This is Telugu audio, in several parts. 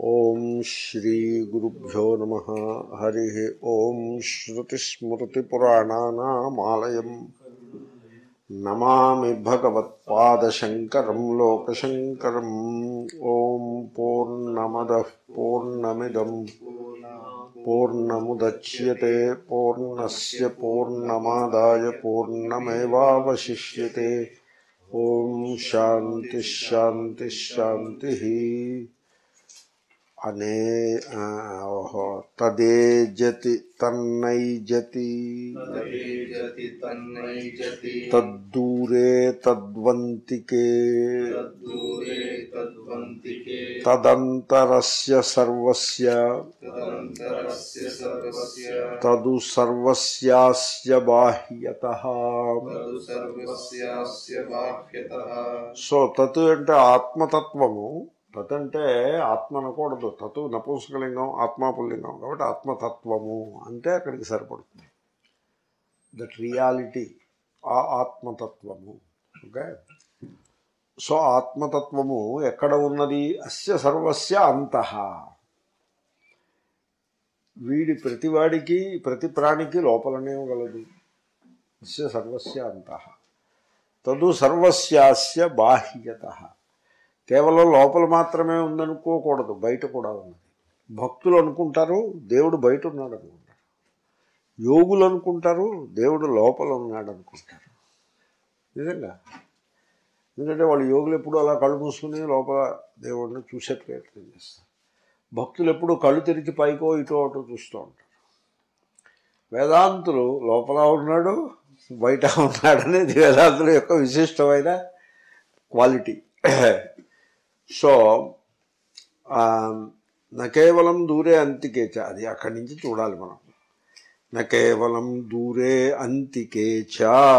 ఓం శ్రీ గురుభ్యో నమ హరి ఓం శ్రుతిస్మృతిపురాణానామాలయం నమామి భగవత్పాదశంకరం లోకశంకరం ఓం పూర్ణమద పూర్ణమిదం పూర్ణముద్యతే పూర్ణస్ పూర్ణమాదాయ పూర్ణమేవాశిష్యతే ఓం శాంతి శాంతి శాంతి అనే ఆ, ఓహో తదేజతి తన్నైజతి తదేజతి తన్నైజతి తద్దూరే తద్వంతికే తద్దూరే తద్వంతికే తదంతరస్య సర్వస్య తదంతరస్య సర్వస్య తదు సర్వస్యాస్య బాహ్యతః తదు సర్వస్యాస్య బాహ్యతః సో తత్ అంటే ఆత్మతత్వము తత్ అంటే ఆత్మ అనకూడదు తతు నపుంసకలింగం ఆత్మ పుల్లింగం కాబట్టి ఆత్మతత్వము అంటే అక్కడికి సరిపడుతుంది దట్ రియాలిటీ ఆ ఆత్మతత్వము ఓకే సో ఆత్మతత్వము ఎక్కడ ఉన్నది అస్య సర్వస్య అంతః వీడి ప్రతివాడికి ప్రతి ప్రాణికి లోపలనే గలదు అస్య సర్వస్య అంతః తదు సర్వస్యాస్య బాహ్యత కేవలం లోపల మాత్రమే ఉందనుకోకూడదు బయట కూడా ఉన్నది భక్తులు అనుకుంటారు దేవుడు బయట ఉన్నాడు అనుకుంటారు యోగులు అనుకుంటారు దేవుడు లోపల ఉన్నాడు అనుకుంటారు నిజంగా ఎందుకంటే వాళ్ళు యోగులు ఎప్పుడు అలా కళ్ళు మూసుకుని లోపల దేవుడిని చూసే ప్రయత్నం చేస్తారు భక్తులు ఎప్పుడు కళ్ళు తెరిచి పైకో ఇటో అటో చూస్తూ ఉంటారు వేదాంతులు లోపల ఉన్నాడు బయట ఉన్నాడు అనేది వేదాంతుల యొక్క విశిష్టమైన క్వాలిటీ సో ఆ, నా కేవలం దూరే అంతికేచ అది అక్కడి నుంచి చూడాలి మనం నా కేవలం దూరే అంతికేచ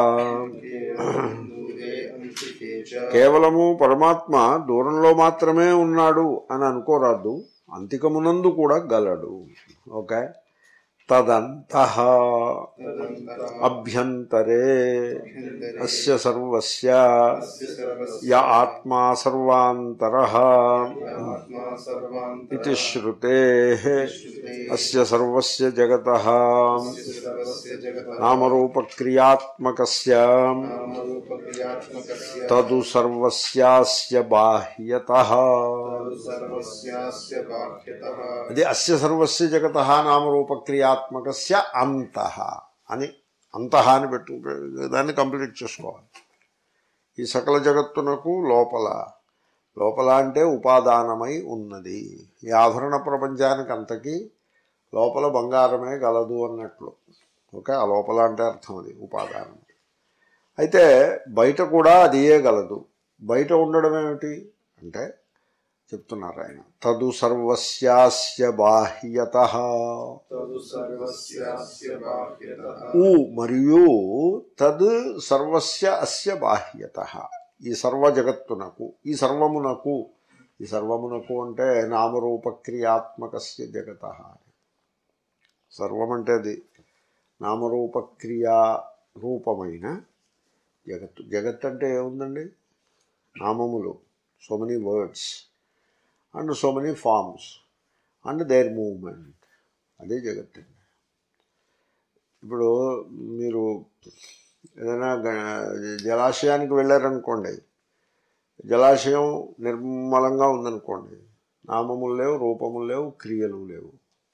దూరే అంతికే చ కేవలము పరమాత్మ దూరంలో మాత్రమే ఉన్నాడు అని అనుకోరాదు అంతికమునందు కూడా గలడు ఓకే తదంత తదంతర అభ్యంతరే అస్య సర్వస్య అస్య సర్వస్య య ఆత్మా సర్వాంతర ఆత్మా సర్వాంతర ఇది శ్రుతే అస్య సర్వస్య జగత సర్వస్య జగతః నామరూపక్రియాత్మకస్య నామరూపక్రియాత్మకస్య తదు సర్వస్యాస్య బాహ్యత తదు సర్వస్యాస్య బాహ్యతః అది అస్య సర్వస్య జగత నామరూపక్రియాత్మకస్య అంతః అని అంతః అని పెట్టు దాన్ని కంప్లీట్ చేసుకోవాలి ఈ సకల జగత్తునకు లోపల లోపల అంటే ఉపాదానమై ఉన్నది ఈ ఆభరణ ప్రపంచానికి అంతకీ లోపల బంగారమే గలదు అన్నట్లు ఓకే ఆ లోపల అంటే అర్థం అది ఉపాదానం అయితే బయట కూడా అదియే గలదు బయట ఉండడం ఏమిటి అంటే చెప్తున్నారు ఆయన తదు సర్వస్యాస్య బాహ్యత తదు సర్వస్యాస్య బాహ్యతః ఊ మరియు తద్ సర్వస్య అస్య బాహ్యత ఈ సర్వ జగత్తునకు ఈ సర్వమునకు ఈ సర్వమునకు అంటే నామరూపక్రియాత్మకస్య జగత సర్వం అంటే అది నామరూపక్రియా రూపమైన జగత్తు జగత్ అంటే ఏముందండి నామములు so many words and so many forms and there movement అదే జగత్ అండి ఇప్పుడు మీరు ఏదైనా గ- జలాశయానికి వెళ్ళారనుకోండి జలాశయం నిర్మలంగా ఉందనుకోండి నామములు లేవు రూపములు లేవు క్రియలు లేవు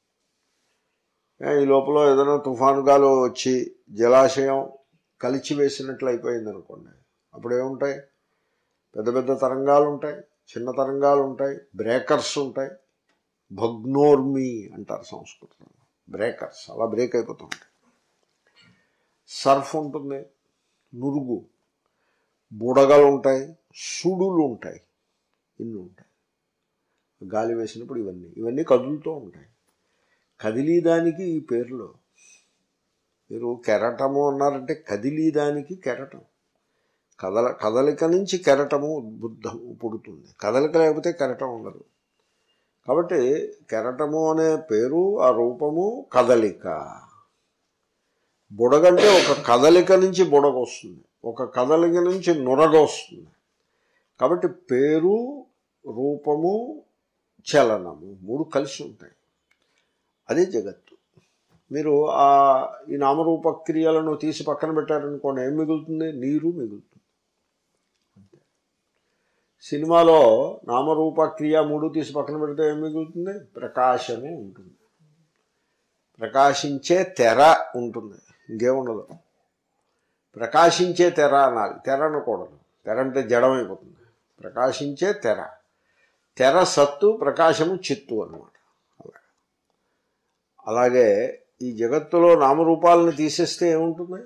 ఏ, ఈ లోపల ఏదైనా తుఫాను గాలు వచ్చి జలాశయం కలిచి వేసినట్లు అయిపోయింది అనుకోండి అప్పుడు ఏముంటాయి పెద్ద పెద్ద తరంగాలు ఉంటాయి చిన్న తరంగాలు ఉంటాయి బ్రేకర్స్ ఉంటాయి భగ్నోర్మి అంటారు సంస్కృతంలో బ్రేకర్స్ అలా బ్రేక్ అయిపోతూ ఉంటాయి సర్ఫ్ ఉంటుంది నురుగు బుడగలు ఉంటాయి సుడులు ఉంటాయి ఇన్ని ఉంటాయి గాలి వేసినప్పుడు ఇవన్నీ ఇవన్నీ కదులుతూ ఉంటాయి కదిలీదానికి ఈ పేర్లు మీరు కెరటము అన్నారంటే కదిలీదానికి కెరటం కదల కదలిక నుంచి కెరటము ఉద్బుద్ధం పుడుతుంది కదలిక లేకపోతే కెరటం ఉండదు కాబట్టి కెరటము అనే పేరు ఆ రూపము కదలిక బుడగంటే ఒక కదలిక నుంచి బుడగ వస్తుంది ఒక కదలిక నుంచి నురగ వస్తుంది కాబట్టి పేరు రూపము చలనము మూడు కలిసి ఉంటాయి అదే జగత్తు మీరు ఆ ఈ నామరూప క్రియలను తీసి పక్కన పెట్టారనుకోండి ఏం మిగులుతుంది నీరు మిగులుతుంది సినిమాలో నామరూప క్రియ మూడు తీసి పక్కన పెడితే ఏం మిగులుతుంది ప్రకాశము ఉంటుంది ప్రకాశించే తెర ఉంటుంది ఇంకేముండదు ప్రకాశించే తెర అనాలి తెర అనకూడదు తెర అంటే జడమైపోతుంది ప్రకాశించే తెర తెర సత్తు ప్రకాశము చిత్తు అన్నమాట అలాగే అలాగే ఈ జగత్తులో నామరూపాలను తీసేస్తే ఏముంటుంది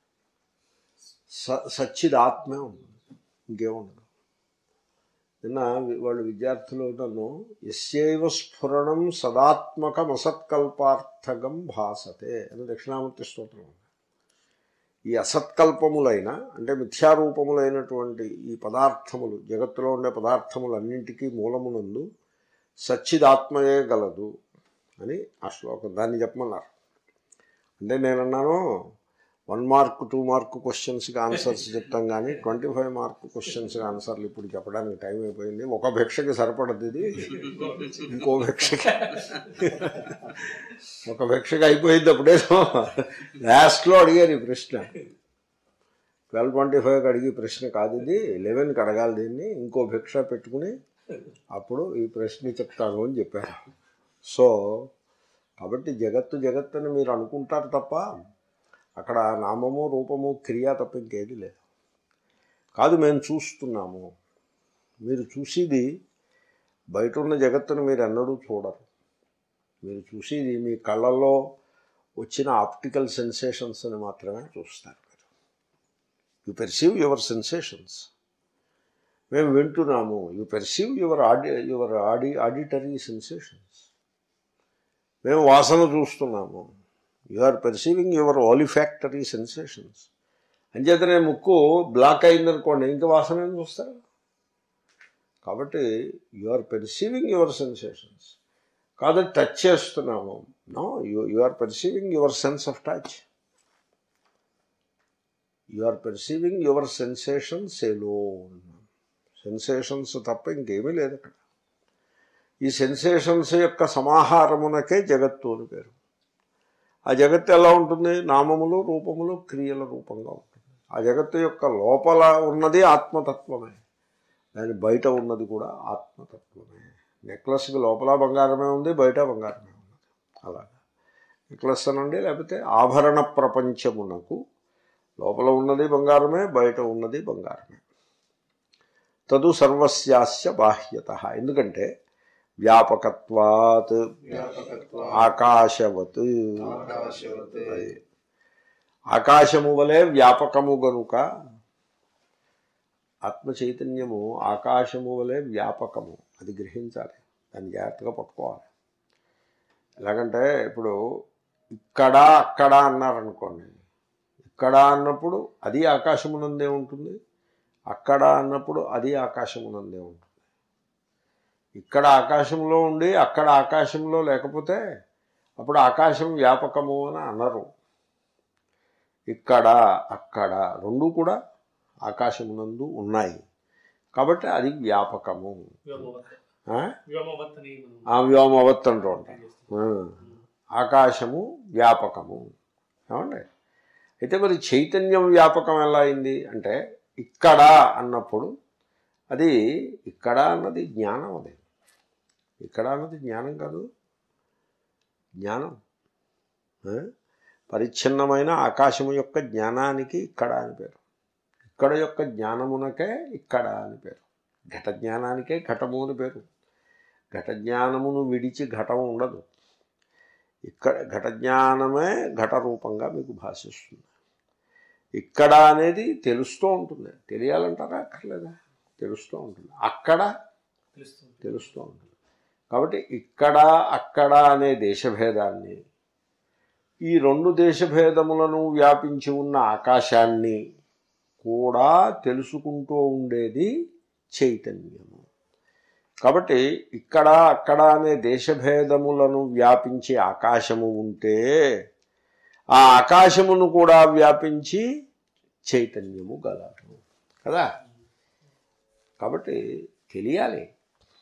స సచ్చిదాత్మే ఉంటుంది ఇంకేముండదు నిన్న వాళ్ళు విద్యార్థులు నన్ను ఎస్యైవ స్ఫురణం సదాత్మకం అసత్కల్పార్థకం భాసతే అని దక్షిణామూర్తి స్తోత్రం ఉంది. ఈ అసత్కల్పములైన అంటే మిథ్యారూపములైనటువంటి ఈ పదార్థములు జగత్తులో ఉండే పదార్థములన్నింటికీ మూలమునందు సచ్చిదాత్మయే గలదు అని ఆ శ్లోకం దాన్ని చెప్పమన్నారు అంటే నేనన్నాను వన్ మార్క్ టూ మార్క్ క్వశ్చన్స్కి ఆన్సర్స్ చెప్తాం కానీ ట్వంటీ ఫైవ్ మార్క్ క్వశ్చన్స్కి ఆన్సర్లు ఇప్పుడు చెప్పడానికి టైం అయిపోయింది ఒక భిక్షకి సరిపడద్దు ఇది ఇంకో భిక్షకి ఒక భిక్షకి అయిపోయింది అప్పుడేదో లాస్ట్లో అడిగారు ఈ ప్రశ్న ట్వెల్వ్ ట్వంటీ ఫైవ్కి అడిగే ప్రశ్న కాదు ఇది లెవెన్కి అడగాలి దీన్ని ఇంకో భిక్ష పెట్టుకుని అప్పుడు ఈ ప్రశ్న చెప్తాను అని చెప్పారు సో కాబట్టి జగత్తు జగత్తు అని మీరు అనుకుంటారు తప్ప అక్కడ నామము రూపము క్రియ తప్ప ఇంకేది లేదు కాదు మేము చూస్తున్నాము మీరు చూసేది బయట ఉన్న జగత్తును మీరు ఎన్నడూ చూడరు మీరు చూసేది మీ కళ్ళల్లో వచ్చిన ఆప్టికల్ సెన్సేషన్స్ అని మాత్రమే చూస్తారు మీరు యు పెర్సీవ్ యువర్ సెన్సేషన్స్ మేము వింటున్నాము యు పెర్సీవ్ యువర్ ఆడి యువర్ ఆడి ఆడిటరీ సెన్సేషన్స్ మేము వాసన చూస్తున్నాము you are perceiving your olfactory sensations అంచేతనే ముక్కు బ్లాక్ అయిందనుకోండి ఇంకా వాసన ఏం చూస్తారు కాబట్టి you are perceiving your sensations కాదు టచ్ చేస్తున్నాము no you you are perceiving your sense of touch you are perceiving your sensations alone sensations తప్ప ఇంకేమీ లేదు అక్కడ ఈ సెన్సేషన్స్ యొక్క సమాహారమునకే జగత్తు అని పేరు ఆ జగత్తు ఎలా ఉంటుంది నామములు రూపములు క్రియల రూపంగా ఉంటుంది ఆ జగత్తు యొక్క లోపల ఉన్నది ఆత్మతత్వమే దాని బయట ఉన్నది కూడా ఆత్మతత్వమే నెక్లెస్కి లోపల బంగారమే ఉంది బయట బంగారమే ఉన్నది అలాగా నెక్లెస్ అనండి లేకపోతే ఆభరణ ప్రపంచమునకు లోపల ఉన్నది బంగారమే బయట ఉన్నది బంగారమే తదు సర్వస్యాస్య బాహ్యత ఎందుకంటే వ్యాపకత్వాత్ వ్యాపకత్వ ఆకాశవత్ ఆకాశవత్ అది. ఆకాశము వలె వ్యాపకము గనుక ఆత్మ చైతన్యము ఆకాశము వలె వ్యాపకము అది గ్రహించాలి దాన్ని జాగ్రత్తగా పట్టుకోవాలి ఎలాగంటే ఇప్పుడు ఇక్కడ అక్కడ అన్నారనుకోండి ఇక్కడ అన్నప్పుడు అది ఆకాశమునందే ఉంటుంది అక్కడ అన్నప్పుడు అది ఆకాశమునందే ఉంటుంది ఇక్కడ ఆకాశంలో ఉండి అక్కడ ఆకాశంలో లేకపోతే అప్పుడు ఆకాశం వ్యాపకము అని అనరు ఇక్కడ అక్కడ రెండు కూడా ఆకాశమునందు ఉన్నాయి కాబట్టి అది వ్యాపకము వ్యోమవత్ ఆ? వ్యోమవత్ అని మనం ఆ వ్యోమవత్ అంటూ ఉంటాం ఆ. ఆకాశము వ్యాపకము ఏమండి అయితే మరి చైతన్యం వ్యాపకం ఎలా అయింది అంటే ఇక్కడ అన్నప్పుడు అది ఇక్కడ అన్నది జ్ఞానం అది ఇక్కడ అన్నది జ్ఞానం కాదు జ్ఞానం ఆ? పరిచ్ఛిన్నమైన ఆకాశము యొక్క జ్ఞానానికి ఇక్కడ అని పేరు ఇక్కడ యొక్క జ్ఞానమునకే ఇక్కడ అని పేరు ఘట జ్ఞానానికే ఘటము అని పేరు ఘట జ్ఞానమును విడిచి ఘటం ఉండదు ఇక్కడ ఘట జ్ఞానమే ఘట రూపంగా మీకు భాషిస్తుంది ఇక్కడ అనేది తెలుస్తూ ఉంటుంది తెలియాలంటారా అక్కర్లేదా తెలుస్తూ ఉంటుంది అక్కడ తెలుస్తుంది తెలుస్తూ ఉంటుంది కాబట్టి ఇక్కడ అక్కడ అనే దేశభేదాన్ని ఈ రెండు దేశభేదములను వ్యాపించి ఉన్న ఆకాశాన్ని కూడా తెలుసుకుంటూ ఉండేది చైతన్యము కాబట్టి ఇక్కడ అక్కడ అనే దేశభేదములను వ్యాపించే ఆకాశము ఉంటే ఆ ఆకాశమును కూడా వ్యాపించి చైతన్యము గలదు కదా కాబట్టి తెలియాలి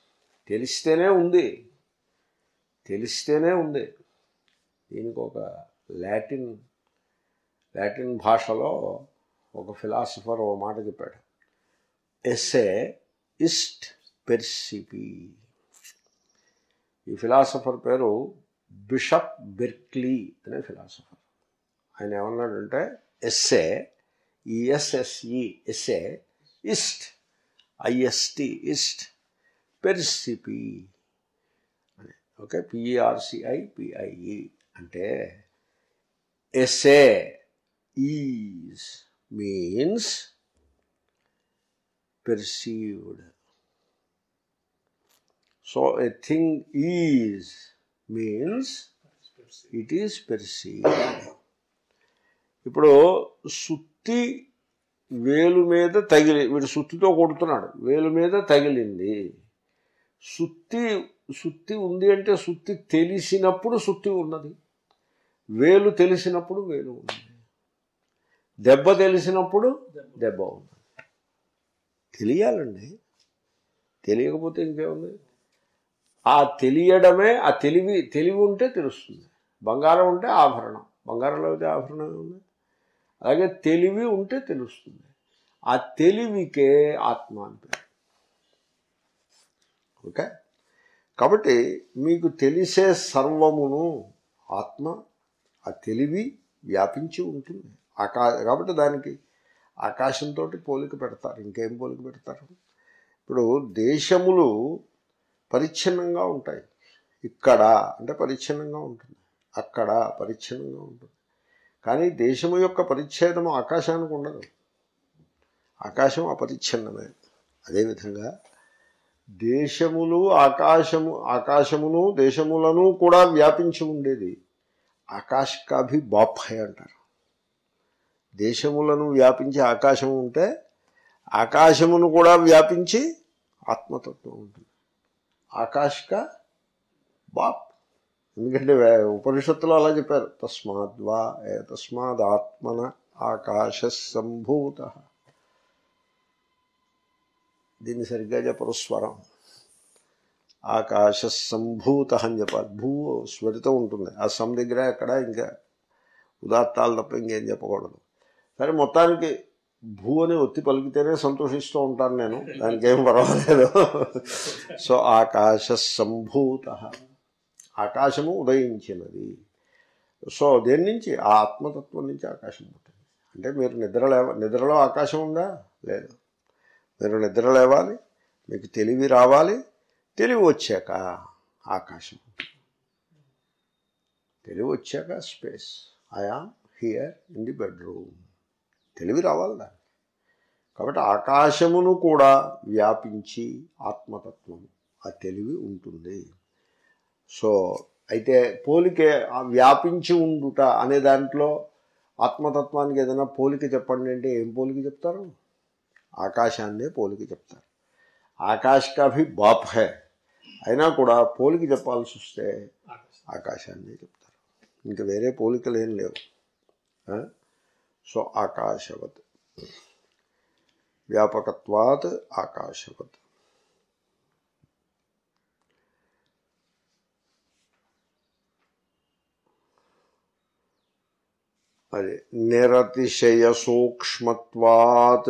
తెలిస్తేనే ఉంది తెలిస్తేనే ఉంది దీనికి ఒక లాటిన్ లాటిన్ భాషలో ఒక ఫిలాసఫర్ ఓ మాట చెప్పాడు ఎస్ఏ ఇస్ట్ పెర్సిపి ఈ ఫిలాసఫర్ పేరు బిషప్ బెర్క్లీ అనే ఫిలాసఫర్ ఆయన ఏమన్నాడంటే ఎస్ఏ ఈఎస్ఎస్ఈ ఎస్ఏ ఇస్ట్ ఐఎస్టి ఇస్ట్ పెర్సిపి అని ఓకే పిఈఆర్సిఐ పిఐఈ అంటే ఎస్ఏ is means perceived. So a thing is means it is perceived. ఇప్పుడు సుత్తి వేలు మీద తగిలి వీడు సుత్తితో కొడుతున్నాడు వేలు మీద తగిలింది సుత్తి సుత్తి ఉంది అంటే సుత్తి తెలిసినప్పుడు సుత్తి ఉన్నది వేలు తెలిసినప్పుడు వేలు ఉన్నది దెబ్బ తెలిసినప్పుడు దెబ్బ ఉంది తెలియాలండి తెలియకపోతే ఇంకేముంది ఆ తెలియడమే ఆ తెలివి తెలివి ఉంటే తెలుస్తుంది బంగారం ఉంటే ఆభరణం బంగారంలో అయితే ఆభరణం ఉంది అలాగే తెలివి ఉంటే తెలుస్తుంది ఆ తెలివికే ఆత్మ అని పేరు ఓకే కాబట్టి మీకు తెలిసే సర్వమును ఆత్మ ఆ తెలివి వ్యాపించి ఉంటుంది ఆకా కాబట్టి దానికి ఆకాశంతో పోలిక పెడతారు ఇంకేం పోలిక పెడతారు ఇప్పుడు దేశములు పరిచ్ఛిన్నంగా ఉంటాయి ఇక్కడ అంటే పరిచ్ఛిన్నంగా ఉంటుంది అక్కడ పరిచ్ఛిన్నంగా ఉంటుంది కానీ దేశము యొక్క పరిచ్ఛేదము ఆకాశానికి ఉండదు ఆకాశం అపరిచ్ఛిన్నమే అదేవిధంగా దేశములు ఆకాశము ఆకాశమును దేశములను కూడా వ్యాపించి ఉండేది ఆకాశకాభి బాప్హై అంటారు దేశములను వ్యాపించి ఆకాశం ఉంటే ఆకాశమును కూడా వ్యాపించి ఆత్మతత్వం ఉంటుంది ఆకాశక బాప్ ఎందుకంటే వే- ఉపనిషత్తులో అలా చెప్పారు తస్మాద్వా ఏ తస్మాద్ ఆత్మన ఆకాశ సంభూత దీన్ని సరిగ్గా చెప్పరు స్వరం ఆకాశ సంభూత అని చెప్పాలి భూ స్వరితో ఉంటుంది ఆ సం దగ్గర ఎక్కడ ఇంకా ఉదాత్తాలు తప్ప ఇంకేం చెప్పకూడదు సరే మొత్తానికి భూ అని ఒత్తి పలికితేనే సంతోషిస్తూ ఉంటాను నేను దానికి ఏం పర్వాలేదు సో ఆకాశ సంభూత ఆకాశము ఉదయించినది సో దేని నుంచి ఆ ఆత్మతత్వం నుంచి ఆకాశం పుట్టింది అంటే మీరు నిద్ర లేవ నిద్రలో ఆకాశం ఉందా లేదు మీరు నిద్ర లేవాలి మీకు తెలివి రావాలి తెలివి వచ్చాక ఆకాశం తెలివి వచ్చాక space I am here in the bedroom తెలివి రావాలి దానికి కాబట్టి ఆకాశమును కూడా వ్యాపించి ఆత్మతత్వం ఆ తెలివి ఉంటుంది సో అయితే పోలికే ఆ వ్యాపించి ఉండుట అనే దాంట్లో ఆత్మతత్వానికి ఏదైనా పోలిక చెప్పండి అంటే ఏం పోలిక చెప్తారు ఆకాశాన్నే పోలిక చెప్తారు ఆకాశ్ కాభి బాప్ హే అయినా కూడా పోలిక చెప్పాల్సి వస్తే ఆకాశం ఆకాశాన్నే చెప్తారు ఇంకా వేరే పోలికలు ఏం లేవు ఆ? సో ఆకాశవత్ వ్యాపకత్వాత్ ఆకాశవత్ అదే నిరతిశయ సూక్ష్మత్వాత్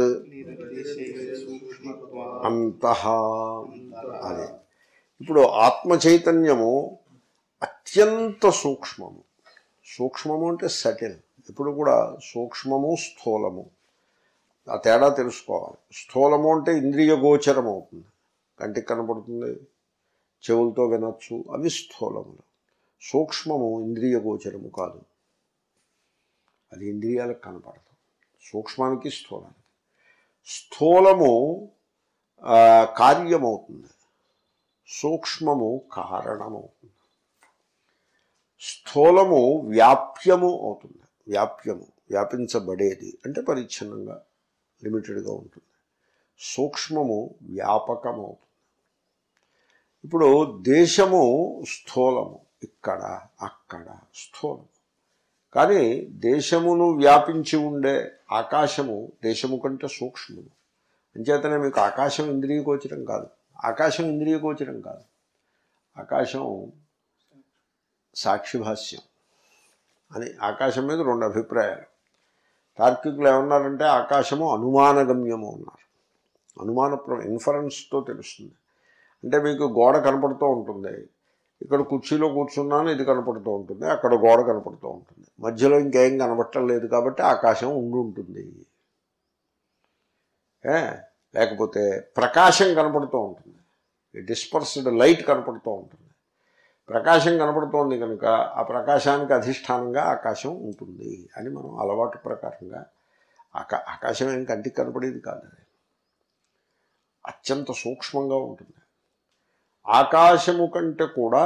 అంతః అదే ఇప్పుడు ఆత్మ చైతన్యము అత్యంత సూక్ష్మము సూక్ష్మము అంటే సటిల్ ఇప్పుడు కూడా సూక్ష్మము స్థూలము ఆ తేడా తెలుసుకోవాలి స్థూలము అంటే ఇంద్రియ గోచరం అవుతుంది కంటికి కనపడుతుంది చెవులతో వినొచ్చు అవి స్థూలములు సూక్ష్మము ఇంద్రియ గోచరము కాదు అది ఇంద్రియాలకు కనపడదు సూక్ష్మానికి స్థూలానికి స్థూలము ఆ, కార్యమవుతుంది సూక్ష్మము కారణమవుతుంది స్థూలము వ్యాప్యము అవుతుంది వ్యాప్యము వ్యాపించబడేది అంటే పరిచ్ఛిన్నంగా లిమిటెడ్గా ఉంటుంది సూక్ష్మము వ్యాపకం అవుతుంది ఇప్పుడు దేశము స్థూలము ఇక్కడ అక్కడ స్థూలము కానీ దేశమును వ్యాపించి ఉండే ఆకాశము దేశము కంటే సూక్ష్మము అంచేతనే మీకు ఆకాశం ఇంద్రియగోచరం కాదు ఆకాశం ఇంద్రియ గోచరం కాదు ఆకాశం సాక్షిభాష్యం అని ఆకాశం మీద రెండు అభిప్రాయాలు తార్కికులు ఏమన్నారంటే ఆకాశము అనుమానగమ్యము అన్నారు అనుమాన ఇన్ఫరెన్స్తో తెలుస్తుంది అంటే మీకు గోడ కనపడుతూ ఉంటుంది ఇక్కడ కుర్చీలో కూర్చున్నాను ఇది కనపడుతూ ఉంటుంది అక్కడ గోడ కనపడుతూ ఉంటుంది మధ్యలో ఇంకేం కనపట్టలేదు కాబట్టి ఆకాశం ఉండి ఉంటుంది ఏ లేకపోతే ప్రకాశం కనపడుతూ ఉంటుంది డిస్పర్స్డ్ లైట్ కనపడుతూ ఉంటుంది ప్రకాశం కనపడుతోంది కనుక ఆ ప్రకాశానికి అధిష్టానంగా ఆకాశం ఉంటుంది అని మనం అలవాటు ప్రకారంగా ఆకా ఆకాశం ఏం కంటికి కనపడేది కాదు అది అత్యంత సూక్ష్మంగా ఉంటుంది ఆకాశము కంటే కూడా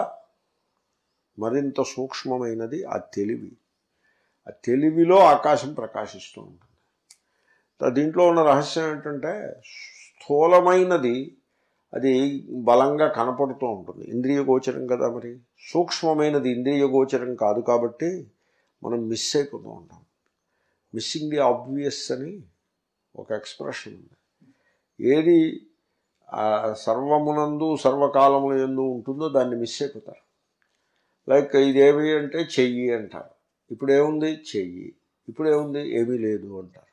మరింత సూక్ష్మమైనది ఆ తెలివి ఆ తెలివిలో ఆకాశం ప్రకాశిస్తూ ఉంటుంది దా- దీంట్లో ఉన్న రహస్యం ఏంటంటే స్థూలమైనది అది బలంగా కనపడుతూ ఉంటుంది ఇంద్రియ గోచరం కదా మరి సూక్ష్మమైనది ఇంద్రియ గోచరం కాదు కాబట్టి మనం మిస్ అయిపోతూ ఉంటాం మిస్సింగ్ ది ఆబ్వియస్ అని ఒక ఎక్స్ప్రెషన్ ఉంది ఏది ఆ, సర్వమునందు సర్వకాలముల ఎందు ఉంటుందో దాన్ని మిస్ అయిపోతారు లైక్ ఇదేమి అంటే చెయ్యి అంటారు ఇప్పుడు ఏముంది చెయ్యి ఇప్పుడు ఏముంది ఏమీ లేదు అంటారు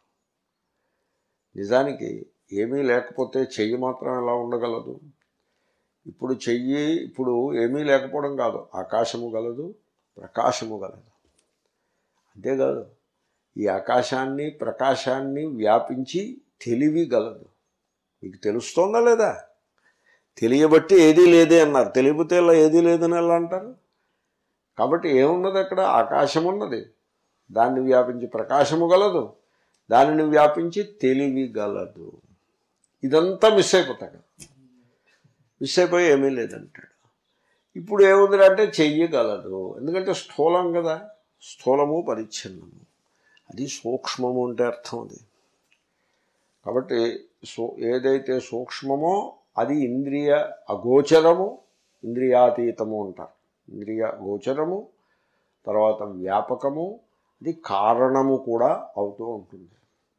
నిజానికి ఏమీ లేకపోతే చెయ్యి మాత్రం ఎలా ఉండగలదు ఇప్పుడు చెయ్యి ఇప్పుడు ఏమీ లేకపోవడం కాదు ఆకాశము గలదు ప్రకాశము గలదు అంతేకాదు ఈ ఆకాశాన్ని ప్రకాశాన్ని వ్యాపించి తెలివి గలదు మీకు తెలుస్తోందా లేదా తెలియబట్టి ఏదీ లేదే అన్నారు తెలియకపోతే ఇలా ఏదీ లేదని ఎలా అంటారు కాబట్టి ఏమున్నది అక్కడ ఆకాశం ఉన్నది దాన్ని వ్యాపించి ప్రకాశము గలదు దానిని వ్యాపించి తెలివి గలదు ఇదంతా మిస్ అయిపోతాడు మిస్ అయిపోయి ఏమీ లేదంటాడు ఇప్పుడు ఏముంది అంటే చెయ్యగలదు ఎందుకంటే స్థూలం కదా స్థూలము పరిచ్ఛిన్నము అది సూక్ష్మము అంటే అర్థం అది కాబట్టి సో ఏదైతే సూక్ష్మమో అది ఇంద్రియ అగోచరము ఇంద్రియాతీతము అంటారు ఇంద్రియ గోచరము తర్వాత వ్యాపకము అది కారణము కూడా అవుతూ ఉంటుంది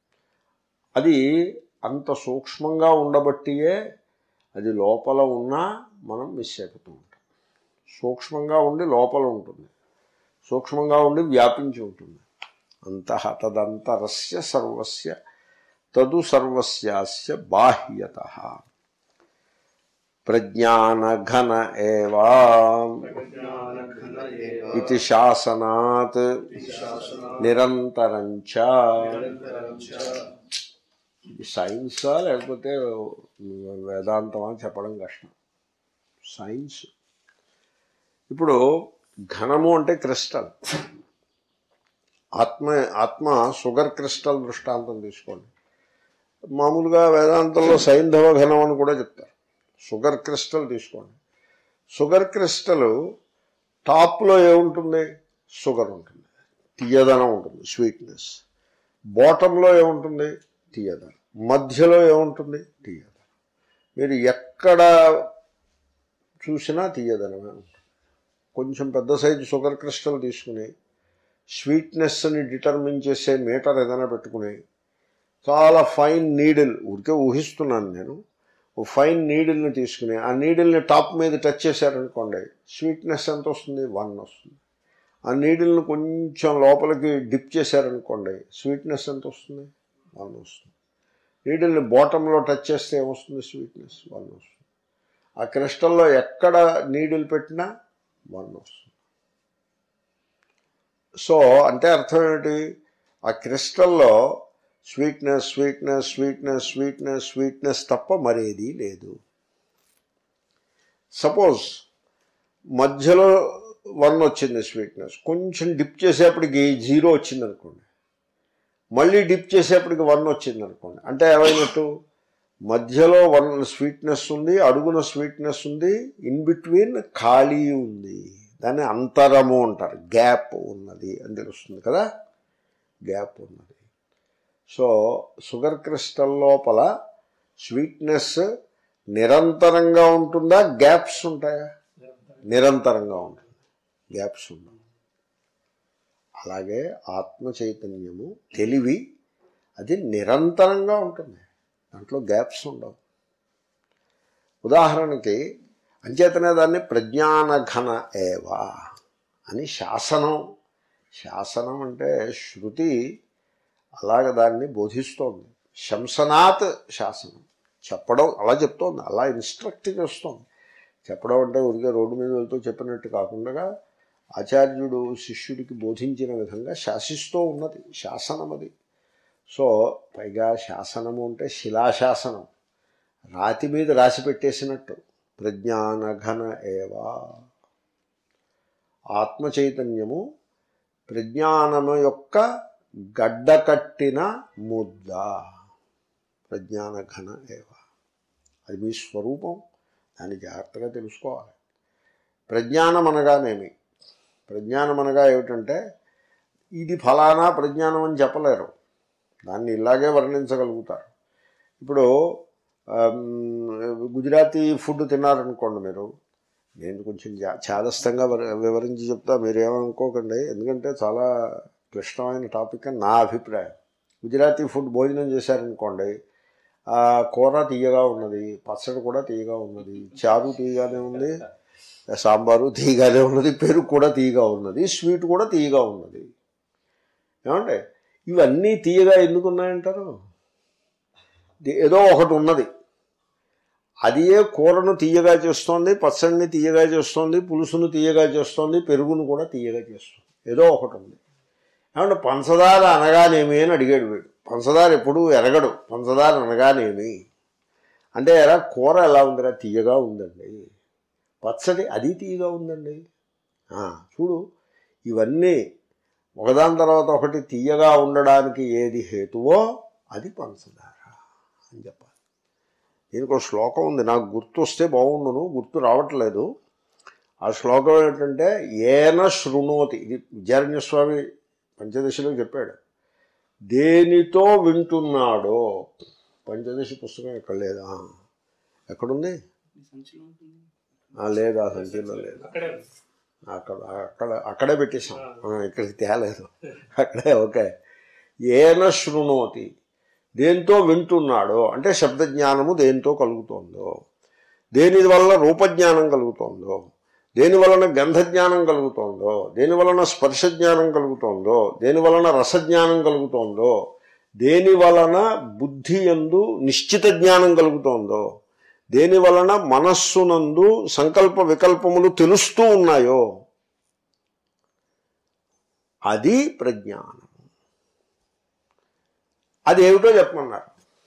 అది అంత సూక్ష్మంగా ఉండబట్టియే అది లోపల ఉన్నా మనం మిస్ అయిపోతూ ఉంటాం సూక్ష్మంగా ఉండి లోపల ఉంటుంది సూక్ష్మంగా ఉండి వ్యాపించి ఉంటుంది అంతః తదంతరస్య సర్వస్య తదు సర్వస్యాస్య బాహ్యత ప్రజ్ఞానఘన ఏవా జ్ఞానఘన ఏవ ఇది శాసనాత్ శాసన నిరంతరంచ నిరంతరం చ ఇది సైన్సా లేకపోతే వేదాంతమా చెప్పడం కష్టం సైన్స్ ఇప్పుడు ఘనము అంటే క్రిస్టల్ ఆత్మ ఆత్మ షుగర్ క్రిస్టల్ దృష్టాంతం తీసుకోండి మామూలుగా వేదాంతంలో సైంధవ ఘనం అని కూడా చెప్తారు షుగర్ క్రిస్టల్ తీసుకోండి షుగర్ క్రిస్టల్ టాప్లో ఏముంటుంది షుగర్ ఉంటుంది తీయదనం ఉంటుంది స్వీట్నెస్ బాటంలో ఏముంటుంది తీయదనం మధ్యలో ఏముంటుంది తీయదనం మీరు ఎక్కడ చూసినా తీయదనమే ఉంటుంది కొంచెం పెద్ద సైజు షుగర్ క్రిస్టల్ తీసుకుని స్వీట్నెస్ని డిటర్మిన్ చేసే మీటర్ ఏదైనా పెట్టుకుని చాలా ఫైన్ నీడిల్ ఊరికే ఊహిస్తున్నాను నేను ఓ ఫైన్ నీడిల్ని తీసుకుని ఆ నీడిల్ని టాప్ మీద టచ్ చేశారనుకోండి స్వీట్నెస్ ఎంత వస్తుంది వన్ వస్తుంది ఆ నీడిల్ని కొంచెం లోపలికి డిప్ చేశారనుకోండి స్వీట్నెస్ ఎంత వస్తుంది వన్ వస్తుంది నీడిల్ని బాటంలో టచ్ చేస్తే ఏమొస్తుంది స్వీట్నెస్ వన్ వస్తుంది ఆ క్రిస్టల్లో ఎక్కడ నీడిల్ పెట్టినా వన్ వస్తుంది సో అంటే అర్థం ఏంటి ఆ క్రిస్టల్లో sweetness sweetness sweetness sweetness sweetness తప్ప మరేది లేదు సపోజ్ మధ్యలో వన్ వచ్చింది స్వీట్నెస్ కొంచెం డిప్ చేసేప్పటికి జీరో వచ్చింది అనుకోండి మళ్ళీ డిప్ చేసేప్పటికి వన్ వచ్చింది అనుకోండి అంటే ఏమైనట్టు మధ్యలో వన్ స్వీట్నెస్ ఉంది అడుగున స్వీట్నెస్ ఉంది ఇన్ బిట్వీన్ ఖాళీ ఉంది దాన్ని అంతరము అంటారు గ్యాప్ ఉన్నది అని తెలుస్తుంది కదా గ్యాప్ ఉన్నది సో షుగర్ క్రిస్టల్ లోపల స్వీట్నెస్ నిరంతరంగా ఉంటుందా గ్యాప్స్ ఉంటాయా నిరంతరంగా ఉంటుంది గ్యాప్స్ ఉండవు అలాగే ఆత్మ చైతన్యము తెలివి అది నిరంతరంగా ఉంటుంది దాంట్లో గ్యాప్స్ ఉండవు ఉదాహరణకి అంచేతనే దాన్ని ప్రజ్ఞానఘన ఏవా అని శాసనం శాసనం అంటే శృతి అలాగ దాన్ని బోధిస్తోంది శంసనాత్ శాసనం చెప్పడం అలా చెప్తోంది అలా ఇన్స్ట్రక్ట్ చేస్తోంది చెప్పడం అంటే ఊరికే రోడ్డు మీద వెళ్తూ చెప్పినట్టు కాకుండా ఆచార్యుడు శిష్యుడికి బోధించిన విధంగా శాసిస్తూ ఉన్నది శాసనం అది సో పైగా శాసనము అంటే శిలాశాసనం రాతి మీద రాసి పెట్టేసినట్టు ప్రజ్ఞానఘన ఏవా ఆత్మ చైతన్యము ప్రజ్ఞానము యొక్క గడ్డకట్టిన ముద్ద ప్రజ్ఞానఘన ఏవ అది మీ స్వరూపం దాన్ని జాగ్రత్తగా తెలుసుకోవాలి ప్రజ్ఞానం అనగానేమి ప్రజ్ఞానం అనగా ఏమిటంటే ఇది ఫలానా ప్రజ్ఞానం అని చెప్పలేరు దాన్ని ఇలాగే వర్ణించగలుగుతారు ఇప్పుడు ఆమ్, గుజరాతీ ఫుడ్ తిన్నారనుకోండి మీరు నేను కొంచెం జా- చాదస్తంగా వివ- వివరించి చెప్తా మీరేమనుకోకండి ఎందుకంటే చాలా క్లిష్టమైన టాపిక్ అని నా అభిప్రాయం గుజరాతీ ఫుడ్ భోజనం చేశారనుకోండి ఆ కూర తీయగా ఉన్నది పచ్చడి కూడా తీయగా ఉన్నది చారు తీయగానే ఉంది సాంబారు తీయగానే ఉన్నది పెరుగు కూడా తీయగా ఉన్నది స్వీట్ కూడా తీయగా ఉన్నది ఏమండి ఇవన్నీ తీయగా ఎందుకు ఉన్నాయంటారు ది- ఏదో ఒకటి ఉన్నది అది ఏ కూరను తీయగా చేస్తోంది పచ్చడిని తీయగా చేస్తోంది పులుసును తీయగా చేస్తోంది పెరుగును కూడా తీయగా చేస్తుంది ఏదో ఒకటి ఉంది ఏమంటే పంచదార అనగానేమి అని అడిగాడు వీడు పంచదార ఎప్పుడు ఎరగడు పంచదార అనగానేమి అంటే ఎరా కూర ఎలా ఉందిరా తీయగా ఉందండి పచ్చడి అది తీయగా ఉందండి ఆ, చూడు ఇవన్నీ ఒకదాని తర్వాత ఒకటి తీయగా ఉండడానికి ఏది హేతువో అది పంచదార అని చెప్పాలి దీనికి ఒక శ్లోకం ఉంది నాకు గుర్తు వస్తే బాగుండును గుర్తు రావట్లేదు ఆ శ్లోకం ఏంటంటే ఏన శృణోతి ఇది విద్యారణ్యస్వామి పంచదశలో చెప్పాడు దేనితో వింటున్నాడో పంచదశి పుస్తకం ఎక్కడ లేదా ఎక్కడుంది ఈ సంచిలో ఉంటుంది ఆ, లేదు ఆ సంచిలో లేదు అక్కడే ఉంది. అక్కడ అక్కడ అక్కడే పెట్టేశాం ఆ, ఇక్కడికి తేలేదు అక్కడే ఓకే ఏన శృణోతి దేంతో వింటున్నాడో అంటే శబ్దజ్ఞానము దేంతో కలుగుతోందో దేని వలన రూపజ్ఞానం కలుగుతోందో దేని వలన గంధజ్ఞానం కలుగుతోందో దేని వలన స్పర్శ జ్ఞానం కలుగుతోందో దేని వలన రసజ్ఞానం కలుగుతోందో దేని వలన బుద్ధి ఎందు నిశ్చిత జ్ఞానం కలుగుతోందో దేని వలన మనస్సునందు సంకల్ప వికల్పములు తెలుస్తూ ఉన్నాయో అది ప్రజ్ఞానం అది ఏమిటో చెప్పమన్నారు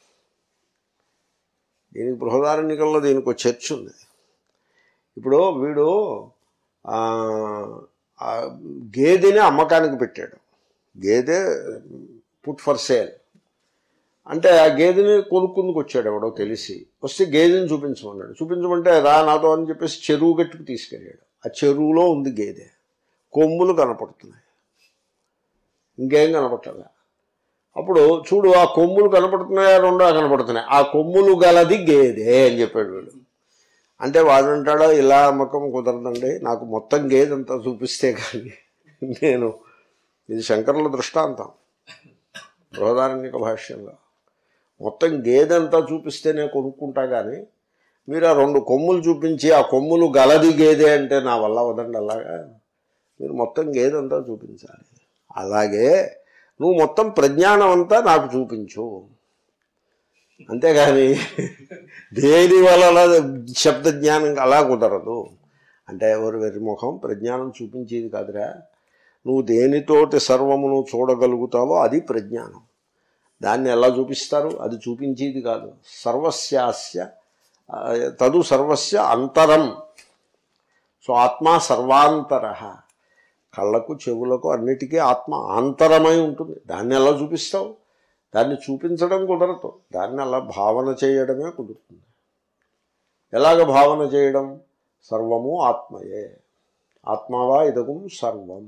దీనికి బృహదారణ్యకంలో దీనికి ఒక చర్చ ఉంది ఇప్పుడు వీడు ఆ, ఆ గేదెని అమ్మకానికి పెట్టాడు గేదె పుట్ ఫర్ సేల్ అంటే ఆ గేదెని కొనుక్కుందుకు వచ్చాడు ఎవడో తెలిసి వస్తే గేదెని చూపించమన్నాడు చూపించమంటే రా నాతో అని చెప్పేసి చెరువు గట్టుకు తీసుకెళ్ళాడు ఆ చెరువులో ఉంది గేదె కొమ్ములు కనపడుతున్నాయి ఇంకేం కనపట్టాల అప్పుడు చూడు ఆ కొమ్ములు కనపడుతున్నాయా రెండో కనపడుతున్నాయి ఆ కొమ్ములు గలది గేదె అని చెప్పాడు వీడు అంటే వాడు అంటాడో ఇలా అమ్మకం కుదరదండి నాకు మొత్తం గేదె అంతా చూపిస్తే కానీ నేను ఇది శంకరుల దృష్టాంతం బృహదారణ్యక భాష్యంలో మొత్తం గేదె అంతా చూపిస్తేనే కొనుక్కుంటా కానీ మీరు ఆ రెండు కొమ్ములు చూపించి ఆ కొమ్ములు గలది గేదె అంటే నా వల్ల వదండి అలాగా మీరు మొత్తం గేదె అంతా చూపించాలి అలాగే నువ్వు మొత్తం ప్రజ్ఞానం అంతా నాకు చూపించు అంతేగాని దేని వలన శబ్ద జ్ఞానం అలా కుదరదు అంటే ఎవరు వెర్రిముఖం ప్రజ్ఞానం చూపించేది కాదురా నువ్వు దేనితోటి సర్వమును చూడగలుగుతావో అది ప్రజ్ఞానం దాన్ని ఎలా చూపిస్తారు అది చూపించేది కాదు సర్వస్యాస్య ఆ, తదు సర్వస్య అంతరం సో ఆత్మ సర్వాంతర కళ్ళకు చెవులకు అన్నిటికీ ఆత్మ ఆంతరమై ఉంటుంది దాన్ని ఎలా చూపిస్తావు దాన్ని చూపించడం కుదరదు దాన్ని అలా భావన చేయడమే కుదురుతుంది ఎలాగ భావన చేయడం సర్వము ఆత్మయే ఆత్మవా ఇదగం సర్వం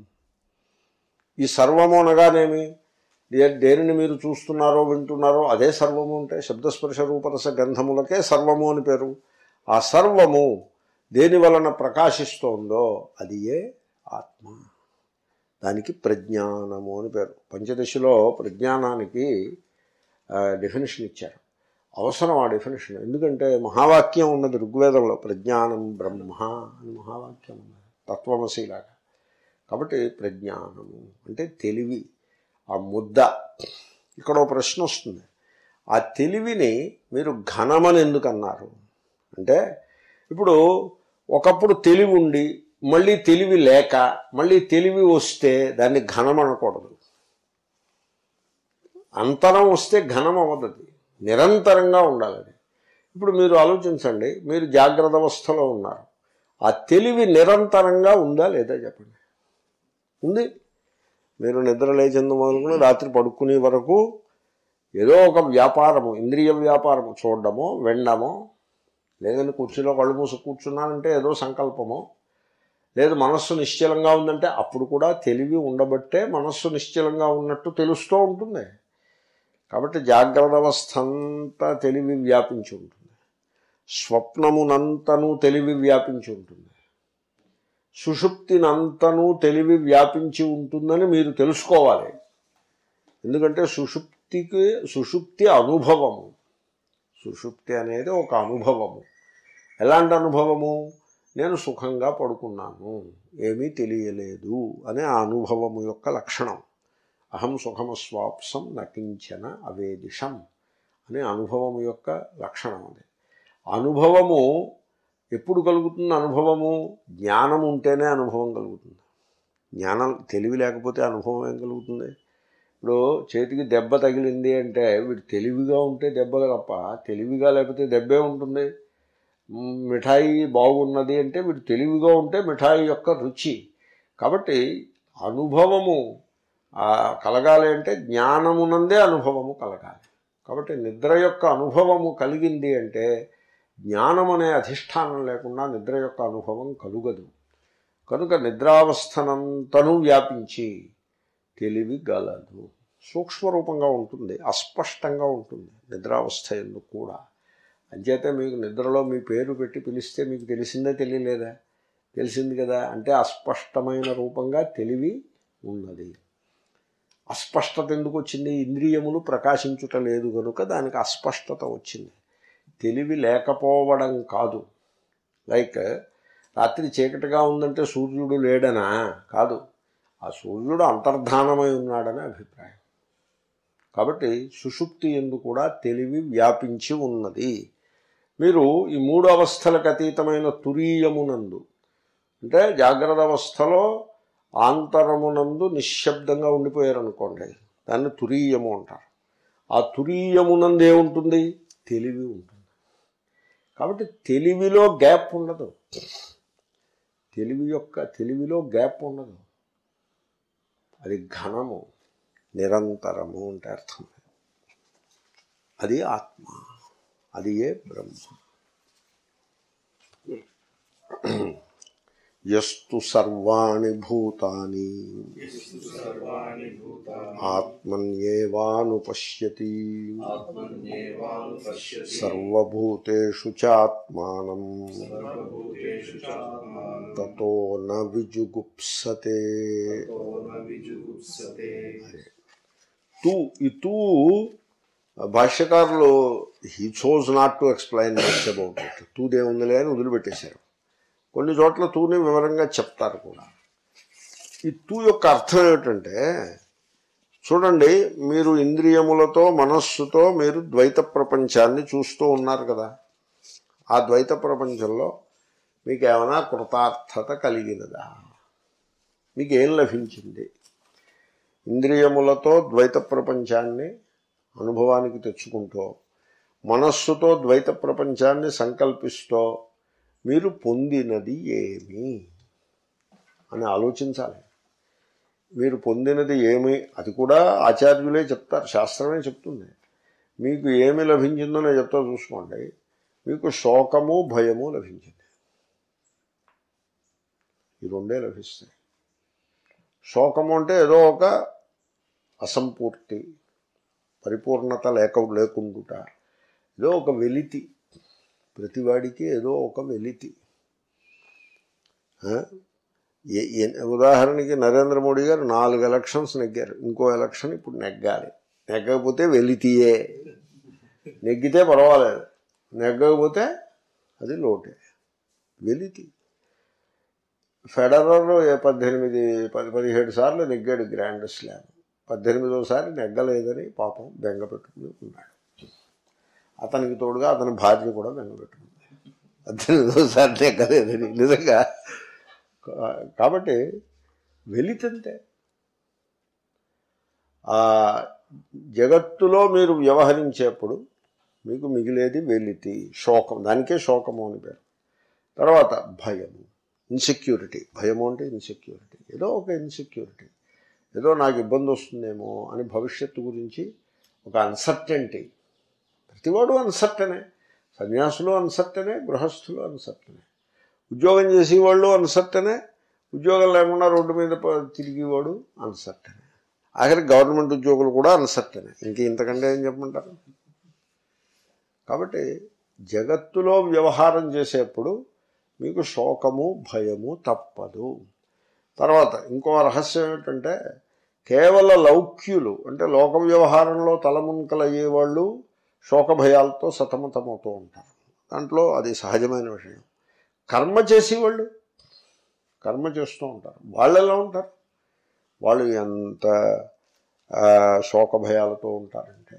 ఈ సర్వము అనగానేమి దే- దేనిని మీరు చూస్తున్నారో వింటున్నారో అదే సర్వము అంటే శబ్దస్పర్శ రూపరస గంధములకే సర్వము అని పేరు ఆ సర్వము దేని వలన ప్రకాశిస్తోందో అది ఏ ఆత్మ దానికి ప్రజ్ఞానము అని పేరు పంచదశలో ప్రజ్ఞానానికి డెఫినేషన్ ఇచ్చారు అవసరం ఆ డెఫినేషన్ ఎందుకంటే మహావాక్యం ఉన్నది ఋగ్వేదంలో ప్రజ్ఞానం బ్రహ్మ అని మహావాక్యం ఉన్నది తత్వమశీలాగా కాబట్టి ప్రజ్ఞానము అంటే తెలివి ఆ ముద్ద ఇక్కడ ఒక ప్రశ్న వస్తుంది ఆ తెలివిని మీరు ఘనమని ఎందుకు అన్నారు అంటే ఇప్పుడు ఒకప్పుడు తెలివి ఉండి మళ్ళీ తెలివి లేక మళ్ళీ తెలివి వస్తే దాన్ని ఘనం అనకూడదు అంతరం వస్తే ఘనం అవ్వదు అది నిరంతరంగా ఉండాలి అది ఇప్పుడు మీరు ఆలోచించండి మీరు జాగ్రత్త అవస్థలో ఉన్నారు ఆ తెలివి నిరంతరంగా ఉందా లేదా చెప్పండి ఉంది మీరు నిద్ర లేచింది మొదలుకుని రాత్రి పడుకునే వరకు ఏదో ఒక వ్యాపారము ఇంద్రియ వ్యాపారము చూడడమో వినడమో లేదంటే కుర్చీలో కళ్ళు మూసి కూర్చున్నానంటే ఏదో సంకల్పమో లేదు మనస్సు నిశ్చలంగా ఉందంటే అప్పుడు కూడా తెలివి ఉండబట్టే మనస్సు నిశ్చలంగా ఉన్నట్టు తెలుస్తూ ఉంటుంది కాబట్టి జాగ్రత్త అవస్థ అంతా తెలివి వ్యాపించి ఉంటుంది స్వప్నమునంతను తెలివి వ్యాపించి ఉంటుంది సుషుప్తినంతను తెలివి వ్యాపించి ఉంటుందని మీరు తెలుసుకోవాలి ఎందుకంటే సుషుప్తికి సుషుప్తి అనుభవము సుషుప్తి అనేది ఒక అనుభవము ఎలాంటి అనుభవము నేను సుఖంగా పడుకున్నాను ఏమీ తెలియలేదు అనే ఆ అనుభవము యొక్క లక్షణం అహం సుఖమస్వాప్సం నకించన అవేదిషం అనే అనుభవము యొక్క లక్షణం అది అనుభవము ఎప్పుడు కలుగుతుంది అనుభవము జ్ఞానం ఉంటేనే అనుభవం కలుగుతుంది జ్ఞానం తెలివి లేకపోతే అనుభవం ఏం కలుగుతుంది ఇప్పుడు చేతికి దెబ్బ తగిలింది అంటే వీడు తెలివిగా ఉంటే దెబ్బ తప్ప తెలివిగా లేకపోతే దెబ్బే ఉంటుంది మ్, మిఠాయి బాగున్నది అంటే వీడు తెలివిగా ఉంటే మిఠాయి యొక్క రుచి కాబట్టి అనుభవము ఆ, కలగాలి అంటే జ్ఞానమునందే అనుభవము కలగాలి కాబట్టి నిద్ర యొక్క అనుభవము కలిగింది అంటే జ్ఞానం అనే అధిష్టానం లేకుండా నిద్ర యొక్క అనుభవం కలుగదు కనుక నిద్రావస్థనంతను వ్యాపించి తెలివి గలదు సూక్ష్మరూపంగా ఉంటుంది అస్పష్టంగా ఉంటుంది నిద్రావస్థ ఎందుకు కూడా అంచేతే మీకు నిద్రలో మీ పేరు పెట్టి పిలిస్తే మీకు తెలిసిందే తెలియలేదా తెలిసింది కదా అంటే అస్పష్టమైన రూపంగా తెలివి ఉన్నది అస్పష్టత ఎందుకు వచ్చింది ఇంద్రియములు ప్రకాశించుట లేదు కనుక దానికి అస్పష్టత వచ్చింది తెలివి లేకపోవడం కాదు లైక్ రాత్రి చీకటిగా ఉందంటే సూర్యుడు లేడనా కాదు ఆ సూర్యుడు అంతర్ధానమై ఉన్నాడని అభిప్రాయం కాబట్టి సుషుప్తి ఎందు కూడా తెలివి వ్యాపించి ఉన్నది మీరు ఈ మూడు అవస్థలకు అతీతమైన తురీయమునందు అంటే జాగ్రత్త అవస్థలో ఆంతరమునందు నిశ్శబ్దంగా ఉండిపోయారు అనుకోండి దాన్ని తురీయము అంటారు ఆ తురీయమునందు ఏముంటుంది తెలివి ఉంటుంది కాబట్టి తెలివిలో గ్యాప్ ఉండదు తెలివి యొక్క తెలివిలో గ్యాప్ ఉండదు అది ఘనము నిరంతరము అంటే అర్థం అది ఆత్మ అది ఏ బ్రహ్మ యస్తు సర్వాణి భూతాని సర్వాణి భూతాని ఆత్మన్యేవానుపశ్యతి ఆత్మన్యేవానుపశ్యతి సర్వభూతేషు చాత్మానం సర్వభూతేషు చాత్మానం తతో న విజుగుప్సతే తతో న విజుగుప్సతే తూ ఈ తూ భాష్యకారులు he chose not to explain much about it తూదేముందిలే అని వదిలిపెట్టేశారు కొన్ని చోట్ల తూని వివరంగా చెప్తారు కూడా ఈ తూ యొక్క అర్థం ఏమిటంటే చూడండి మీరు ఇంద్రియములతో మనస్సుతో మీరు ద్వైత ప్రపంచాన్ని చూస్తూ ఉన్నారు కదా ఆ ద్వైత ప్రపంచంలో మీకు ఏమైనా కృతార్థత కలిగినదా మీకు ఏం లభించింది ఇంద్రియములతో ద్వైత ప్రపంచాన్ని అనుభవానికి తెచ్చుకుంటూ మనస్సుతో ద్వైత ప్రపంచాన్ని సంకల్పిస్తూ మీరు పొందినది ఏమి అని ఆలోచించాలి మీరు పొందినది ఏమి అది కూడా ఆచార్యులే చెప్తారు శాస్త్రమే చెప్తుంది మీకు ఏమి లభించిందో నేను చెప్తా చూసుకోండి మీకు శోకము భయము లభించింది ఈ రెండే లభిస్తాయి శోకము అంటే ఏదో ఒక అసంపూర్తి పరిపూర్ణత లేక లేకుండుట ఏదో ఒక వెలితి ప్రతివాడికి ఏదో ఒక వెలితి ఆ? ఏ- ఏ- ఉదాహరణకి నరేంద్ర మోడీ గారు నాలుగు ఎలక్షన్స్ నెగ్గారు ఇంకో ఎలక్షన్ ఇప్పుడు నెగ్గాలి నెగ్గకపోతే వెలితియే నెగ్గితే పర్వాలేదు నెగ్గకపోతే అది లోటే వెలితి ఫెడరర్ ఏ పద్దెనిమిది పది పదిహేడు సార్లు నెగ్గాడు గ్రాండ్ స్లామ్ పద్దెనిమిదోసారి నెగ్గలేదని పాపం బెంగ పెట్టుకుని ఉన్నాడు అతనికి తోడుగా అతని భార్య కూడా బెంగ పెట్టుకుంది పద్దెనిమిదోసారి నెగ్గలేదని నిజంగా కా- కాబట్టి వెలితంతే ఆ జగత్తులో మీరు వ్యవహరించేప్పుడు మీకు మిగిలేది వెలితి శోకం దానికే శోకము అని పేరు తర్వాత భయము ఇన్సెక్యూరిటీ భయము అంటే ఇన్సెక్యూరిటీ ఏదో ఒక ఇన్సెక్యూరిటీ ఏదో నాకు ఇబ్బంది వస్తుందేమో అని భవిష్యత్తు గురించి ఒక అన్సర్టెంటీ ప్రతివాడు అన్సర్టనే సన్యాసులు అన్సర్టనే గృహస్థులు అన్సర్టనే ఉద్యోగం చేసేవాళ్ళు అన్సర్టనే ఉద్యోగం లేకుండా రోడ్డు మీద ప- తిరిగేవాడు అన్సర్టనే ఆఖరి గవర్నమెంట్ ఉద్యోగులు కూడా అన్సర్టనే ఇంక ఇంతకంటే ఏం చెప్పమంటారు కాబట్టి జగత్తులో వ్యవహారం చేసేప్పుడు మీకు శోకము భయము తప్పదు తర్వాత ఇంకో రహస్యం ఏమిటంటే కేవల లౌక్యులు అంటే లోక వ్యవహారంలో తలమునకలయ్యేవాళ్ళు శోక భయాలతో సతమతమవుతూ ఉంటారు దాంట్లో అది సహజమైన విషయం కర్మ చేసేవాళ్ళు కర్మ చేస్తూ ఉంటారు వాళ్ళు ఎలా ఉంటారు వాళ్ళు ఎంత ఆ, శోక భయాలతో ఉంటారంటే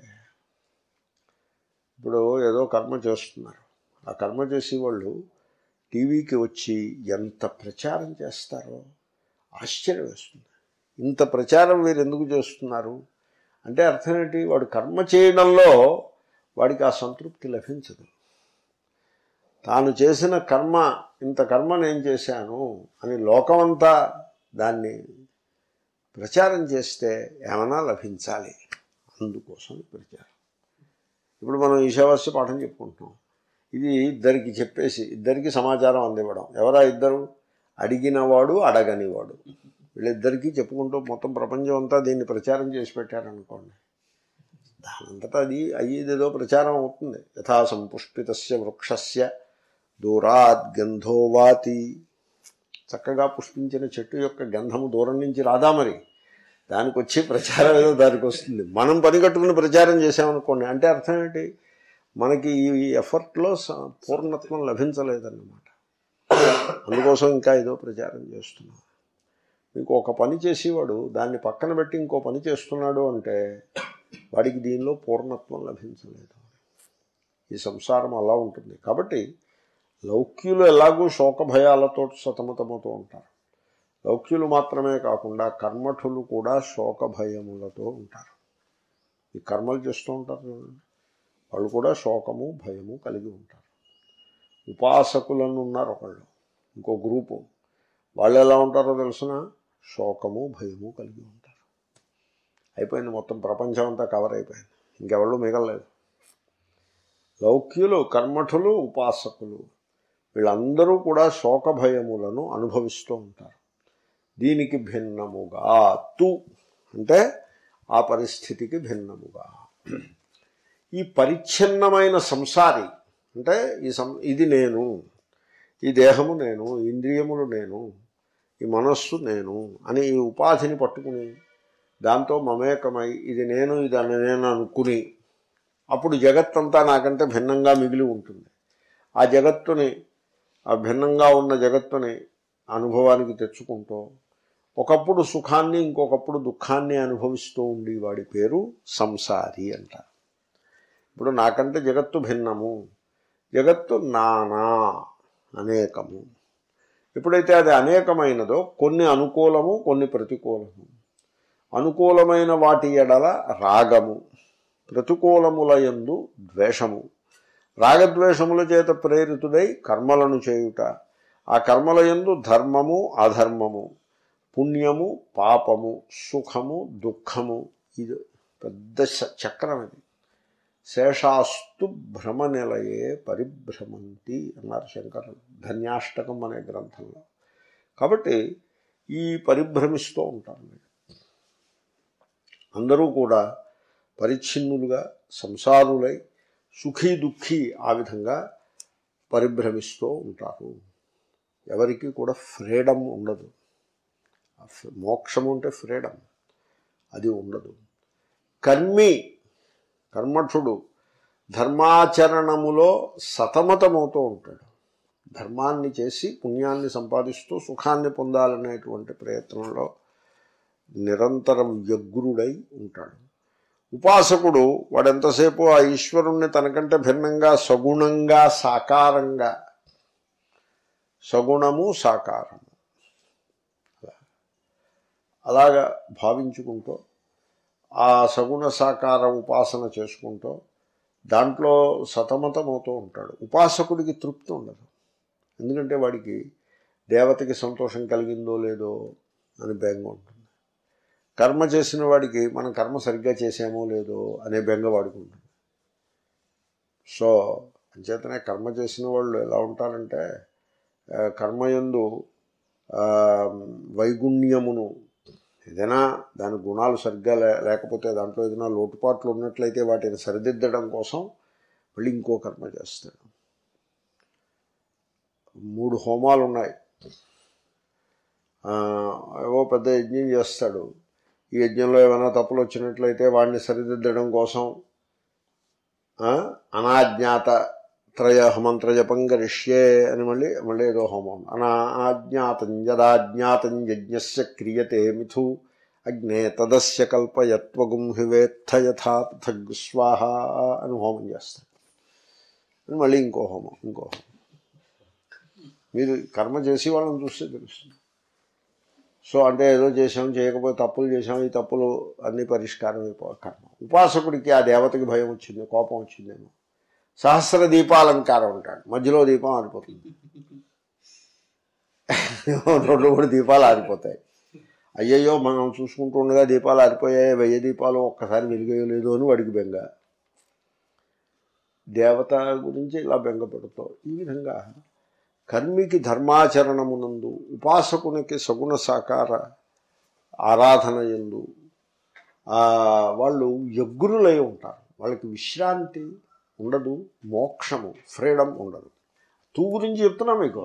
ఇప్పుడు ఏదో కర్మ చేస్తున్నారు ఆ కర్మ చేసేవాళ్ళు టీవీకి వచ్చి ఎంత ప్రచారం చేస్తారో ఆశ్చర్యం వేస్తుంది ఇంత ప్రచారం వీరు ఎందుకు చేస్తున్నారు అంటే అర్థం ఏంటి వాడు కర్మ చేయడంలో వాడికి ఆ సంతృప్తి లభించదు తాను చేసిన కర్మ ఇంత కర్మ నేను చేశాను అని లోకమంతా దాన్ని ప్రచారం చేస్తే ఏమైనా లభించాలి అందుకోసం ప్రచారం ఇప్పుడు మనం ఈశావాస్య పాఠం చెప్పుకుంటున్నాం ఇది ఇద్దరికి చెప్పేసి ఇద్దరికి సమాచారం అందివ్వడం ఎవరా ఇద్దరు అడిగినవాడు అడగనివాడు వీళ్ళిద్దరికీ చెప్పుకుంటూ మొత్తం ప్రపంచం అంతా దీన్ని ప్రచారం చేసి పెట్టారనుకోండి దానంతటా అది అయ్యేదేదో ప్రచారం అవుతుంది యథా సంపుష్పితస్య వృక్షస్య దూరాద్ గంధోవాతి చక్కగా పుష్పించిన చెట్టు యొక్క గంధము దూరం నుంచి రాదా మరి దానికి వచ్చి ప్రచారం ఏదో దానికి వస్తుంది మనం పని కట్టుకుని ప్రచారం చేసామనుకోండి అంటే అర్థం ఏంటి మనకి ఈ ఎఫర్ట్లో స- పూర్ణత్వం లభించలేదన్నమాట అందుకోసం ఇంకా ఏదో ప్రచారం చేస్తున్నాం మీకు ఒక పని చేసేవాడు దాన్ని పక్కన పెట్టి ఇంకో పని చేస్తున్నాడు అంటే వాడికి దీనిలో పూర్ణత్వం లభించలేదు ఈ సంసారం అలా ఉంటుంది కాబట్టి లౌక్యులు ఎలాగూ శోక భయాలతో సతమతమవుతూ ఉంటారు లౌక్యులు మాత్రమే కాకుండా కర్మఠులు కూడా శోక భయములతో ఉంటారు ఈ కర్మలు చేస్తూ ఉంటారు చూడండి వాళ్ళు కూడా శోకము భయము కలిగి ఉంటారు ఉపాసకులను ఉన్నారు ఒకళ్ళు ఇంకో గ్రూపు వాళ్ళు ఎలా ఉంటారో తెలిసిన శోకము భయము కలిగి ఉంటారు అయిపోయింది మొత్తం ప్రపంచం అంతా కవర్ అయిపోయింది ఇంకెవళ్ళు మిగలలేదు లౌక్యులు కర్మఠులు ఉపాసకులు వీళ్ళందరూ కూడా శోక భయములను అనుభవిస్తూ ఉంటారు దీనికి భిన్నముగా తు అంటే ఆ పరిస్థితికి భిన్నముగా ఈ పరిచ్ఛిన్నమైన సంసారి అంటే ఈ సం ఇది నేను ఈ దేహము నేను ఈ ఇంద్రియములు నేను ఈ మనస్సు నేను అని ఈ ఉపాధిని పట్టుకుని దాంతో మమేకమై ఇది నేను ఇది అని నేను అనుకుని అప్పుడు జగత్తంతా నాకంటే భిన్నంగా మిగిలి ఉంటుంది ఆ జగత్తుని ఆ భిన్నంగా ఉన్న జగత్తుని అనుభవానికి తెచ్చుకుంటూ ఒకప్పుడు సుఖాన్ని ఇంకొకప్పుడు దుఃఖాన్ని అనుభవిస్తూ ఉండి వాడి పేరు సంసారి అంటారు ఇప్పుడు నాకంటే జగత్తు భిన్నము జగత్తు నానా అనేకము ఎప్పుడైతే అది అనేకమైనదో కొన్ని అనుకూలము కొన్ని ప్రతికూలము అనుకూలమైన వాటి ఎడల రాగము ప్రతికూలముల యందు ద్వేషము రాగద్వేషముల చేత ప్రేరితుడై కర్మలను చేయుట ఆ కర్మల యందు ధర్మము అధర్మము పుణ్యము పాపము సుఖము దుఃఖము ఇది పెద్ద చ- చక్రం ఇది శేషాస్తు భ్రమ నిలయే పరిభ్రమంతి అన్నారు శంకరులు ధన్యాష్టకం అనే గ్రంథంలో కాబట్టి ఈ పరిభ్రమిస్తూ ఉంటారు మీరు అందరూ కూడా పరిచ్ఛిన్నులుగా సంసారులై సుఖీ దుఃఖీ ఆ విధంగా పరిభ్రమిస్తూ ఉంటారు ఎవరికి కూడా ఫ్రీడమ్ ఉండదు ఆ ఫ్- మోక్షము అంటే ఫ్రీడమ్ అది ఉండదు కర్మి కర్మఠుడు ధర్మాచరణములో సతమతమవుతూ ఉంటాడు ధర్మాన్ని చేసి పుణ్యాన్ని సంపాదిస్తూ సుఖాన్ని పొందాలనేటువంటి ప్రయత్నంలో నిరంతరం వ్యగ్రుడై ఉంటాడు ఉపాసకుడు వాడెంతసేపు ఆ ఈశ్వరుణ్ణి తనకంటే భిన్నంగా సగుణంగా సాకారంగా సగుణము సాకారము అలాగా భావించుకుంటూ ఆ సగుణ సాకార ఉపాసన చేసుకుంటూ దాంట్లో సతమతమవుతూ ఉంటాడు ఉపాసకుడికి తృప్తి ఉండదు ఎందుకంటే వాడికి దేవతకి సంతోషం కలిగిందో లేదో అని బెంగ ఉంటుంది కర్మ చేసిన వాడికి మనం కర్మ సరిగ్గా చేసామో లేదో అనే బెంగ వాడికి ఉంటుంది సో అంచేతనే కర్మ చేసిన వాళ్ళు ఎలా ఉంటారంటే ఆ, కర్మయందు ఆ, వైగుణ్యమును ఏదైనా దాని గుణాలు సరిగ్గా లే లేకపోతే దాంట్లో ఏదైనా లోటుపాట్లు ఉన్నట్లయితే వాటిని సరిదిద్దడం కోసం మళ్ళీ ఇంకో కర్మ చేస్తాడు మూడు హోమాలు ఉన్నాయి ఆ, ఏవో పెద్ద యజ్ఞం చేస్తాడు ఈ యజ్ఞంలో ఏమైనా తప్పులు వచ్చినట్లయితే వాడిని సరిదిద్దడం కోసం ఆ, అనాజ్ఞాత త్రయ హమంత్ర జపం గరిష్యే అని మళ్ళీ మళ్ళీ ఏదో హోమం అనాజ్ఞాతం యదాజ్ఞాతం యజ్ఞస్య క్రియతే మిథు అగ్నే తదస్య కల్పయత్వగుం హివేత్థ యథా పృథగ్ స్వాహ అని హోమం చేస్తాడు అని మళ్ళీ ఇంకో హోమం ఇంకో హోమం మీరు కర్మ చేసి వాళ్ళని చూస్తే తెలుస్తుంది సో అంటే ఏదో చేసాం చేయకపోతే తప్పులు చేసాం ఈ తప్పులు అన్ని పరిష్కారం అయిపో కర్మ ఉపాసకుడికి ఆ దేవతకి భయం వచ్చింది కోపం వచ్చిందేమో సహస్ర దీపాలంకారం ఉంటాడు మధ్యలో దీపం ఆరిపోతుంది రెండు మూడు దీపాలు ఆరిపోతాయి అయ్యయ్యో మనం చూసుకుంటూ ఉండగా దీపాలు ఆరిపోయాయి వెయ్యి దీపాలు ఒక్కసారి వెలిగేయలేదు అని వాడికి బెంగ దేవత గురించి ఇలా బెంగ పెడతావు ఈ విధంగా కర్మికి ధర్మాచరణమునందు ఉపాసకునికి సగుణ సాకార ఆరాధన ఎందు ఆ, వాళ్ళు యగ్గురులై ఉంటారు వాళ్ళకి విశ్రాంతి ఉండదు మోక్షము ఫ్రీడమ్ ఉండదు తూ గురించి చెప్తున్నా మీకు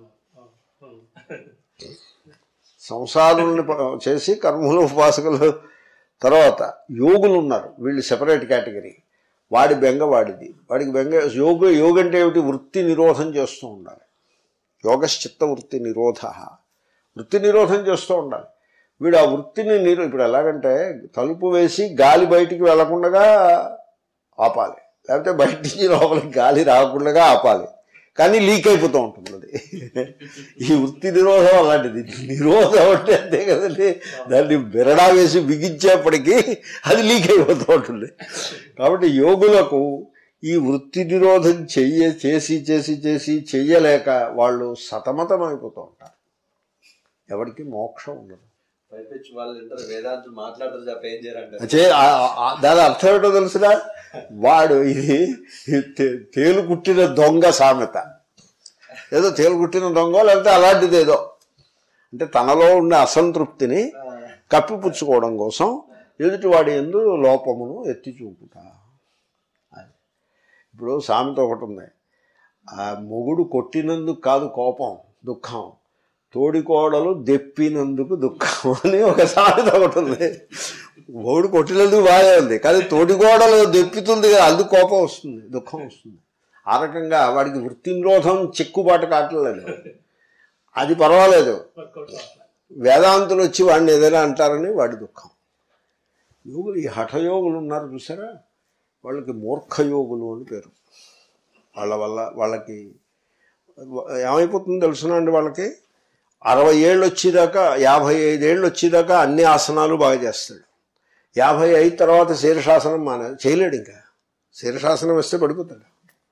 సంసారుల్ని ప- చేసి కర్మలు ఉపాసకులు తర్వాత యోగులు ఉన్నారు వీళ్ళు సెపరేట్ కేటగిరీ వాడి బెంగ వాడిది వాడికి బెంగ యోగ యోగ అంటే ఏమిటి వృత్తి నిరోధం చేస్తూ ఉండాలి యోగశ్చిత్త వృత్తి నిరోధ వృత్తి నిరోధం చేస్తూ ఉండాలి వీడు ఆ వృత్తిని నిరో ఇప్పుడు ఎలాగంటే తలుపు వేసి గాలి బయటికి వెళ్లకుండా ఆపాలి లేకపోతే బయట నుంచి లోపలికి గాలి రాకుండా ఆపాలి కానీ లీక్ అయిపోతూ ఉంటుంది అది ఈ వృత్తి నిరోధం అలాంటిది నిరోధం అంటే అంతే కదండి దాన్ని బెరడా వేసి బిగించేప్పటికీ అది లీక్ అయిపోతూ ఉంటుంది కాబట్టి యోగులకు ఈ వృత్తి నిరోధం చెయ్య చేసి చేసి చేసి చెయ్యలేక వాళ్ళు సతమతమైపోతూ ఉంటారు ఎవరికి మోక్షం ఉండదు పైపెచ్చి వాళ్ళు ఇంటారు వేదాంతులు మాట్లాడరు తప్ప ఏం చేయరంటారు చే ఆ- ఆ- దాని అర్థం ఏంటో తెలుసునా వాడు ఇది తే- తేలు కుట్టిన దొంగ సామెత ఏదో తేలు కుట్టిన దొంగ లేకపోతే అలాంటిది ఏదో అంటే తనలో ఉన్న అసంతృప్తిని కప్పిపుచ్చుకోవడం కోసం ఎదుటి వాడి ఎందు లోపమును ఎత్తి చూపుట అది. ఇప్పుడు సామెత ఒకటి ఉంది ఆ మొగుడు కొట్టినందుకు కాదు కోపం దుఃఖం తోడికోడలు దెప్పినందుకు దుఃఖం అని ఒక సామెత ఒకటి ఉంది మొగుడు కొట్టినందుకు బాగా ఉంది కానీ తోడికోడలు దెప్పుతుంది కదా అందుకు కోపం వస్తుంది దుఃఖం వస్తుంది ఆ రకంగా వాడికి వృత్తి నిరోధం చెక్కుబాటు కావట్లేదు అది పర్వాలేదు వర్కౌట్ అవ్వట్లేదు. వేదాంతులు వచ్చి వాడిని ఏదైనా అంటారని వాడి దుఃఖం యోగులు ఈ హఠయోగులు ఉన్నారు చూసారా వాళ్ళకి మూర్ఖయోగులు అని పేరు వాళ్ళ వల్ల వాళ్ళకి ఏమైపోతుందో తెలుసునా అండి వాళ్ళకి అరవై ఏళ్ళు వచ్చేదాకా యాభై ఐదేళ్ళు వచ్చేదాకా అన్ని ఆసనాలు బాగా చేస్తాడు యాభై ఐదు తర్వాత శీర్షాసనం మానే చేయలేడు ఇంకా శీర్షాసనం వేస్తే పడిపోతాడు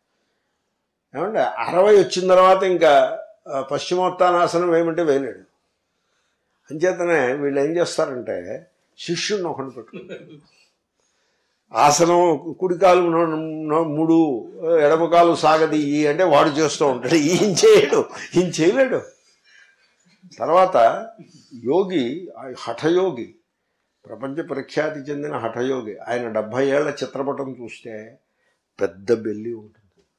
ఏమంటే అరవై వచ్చిన తర్వాత ఇంకా ఆ, పశ్చిమోత్తానాసనం వేయమంటే వేయలేడు అంచేతనే వీళ్ళు ఏం చేస్తారంటే శిష్యుడిని ఒకటి పెట్టుకుంటారు ఆసనం కుడికాలు మూడు ఎడమకాలు సాగది ఈ అంటే వాడు చేస్తూ ఉంటాడు ఈయన చేయడు ఈయన చేయలేడు తర్వాత యోగి ఆ హఠయోగి ప్రపంచ ప్రఖ్యాతి చెందిన హఠయోగి ఆయన డెబ్భై ఏళ్ల చిత్రపటం చూస్తే పెద్ద బెల్లి ఉంటుంది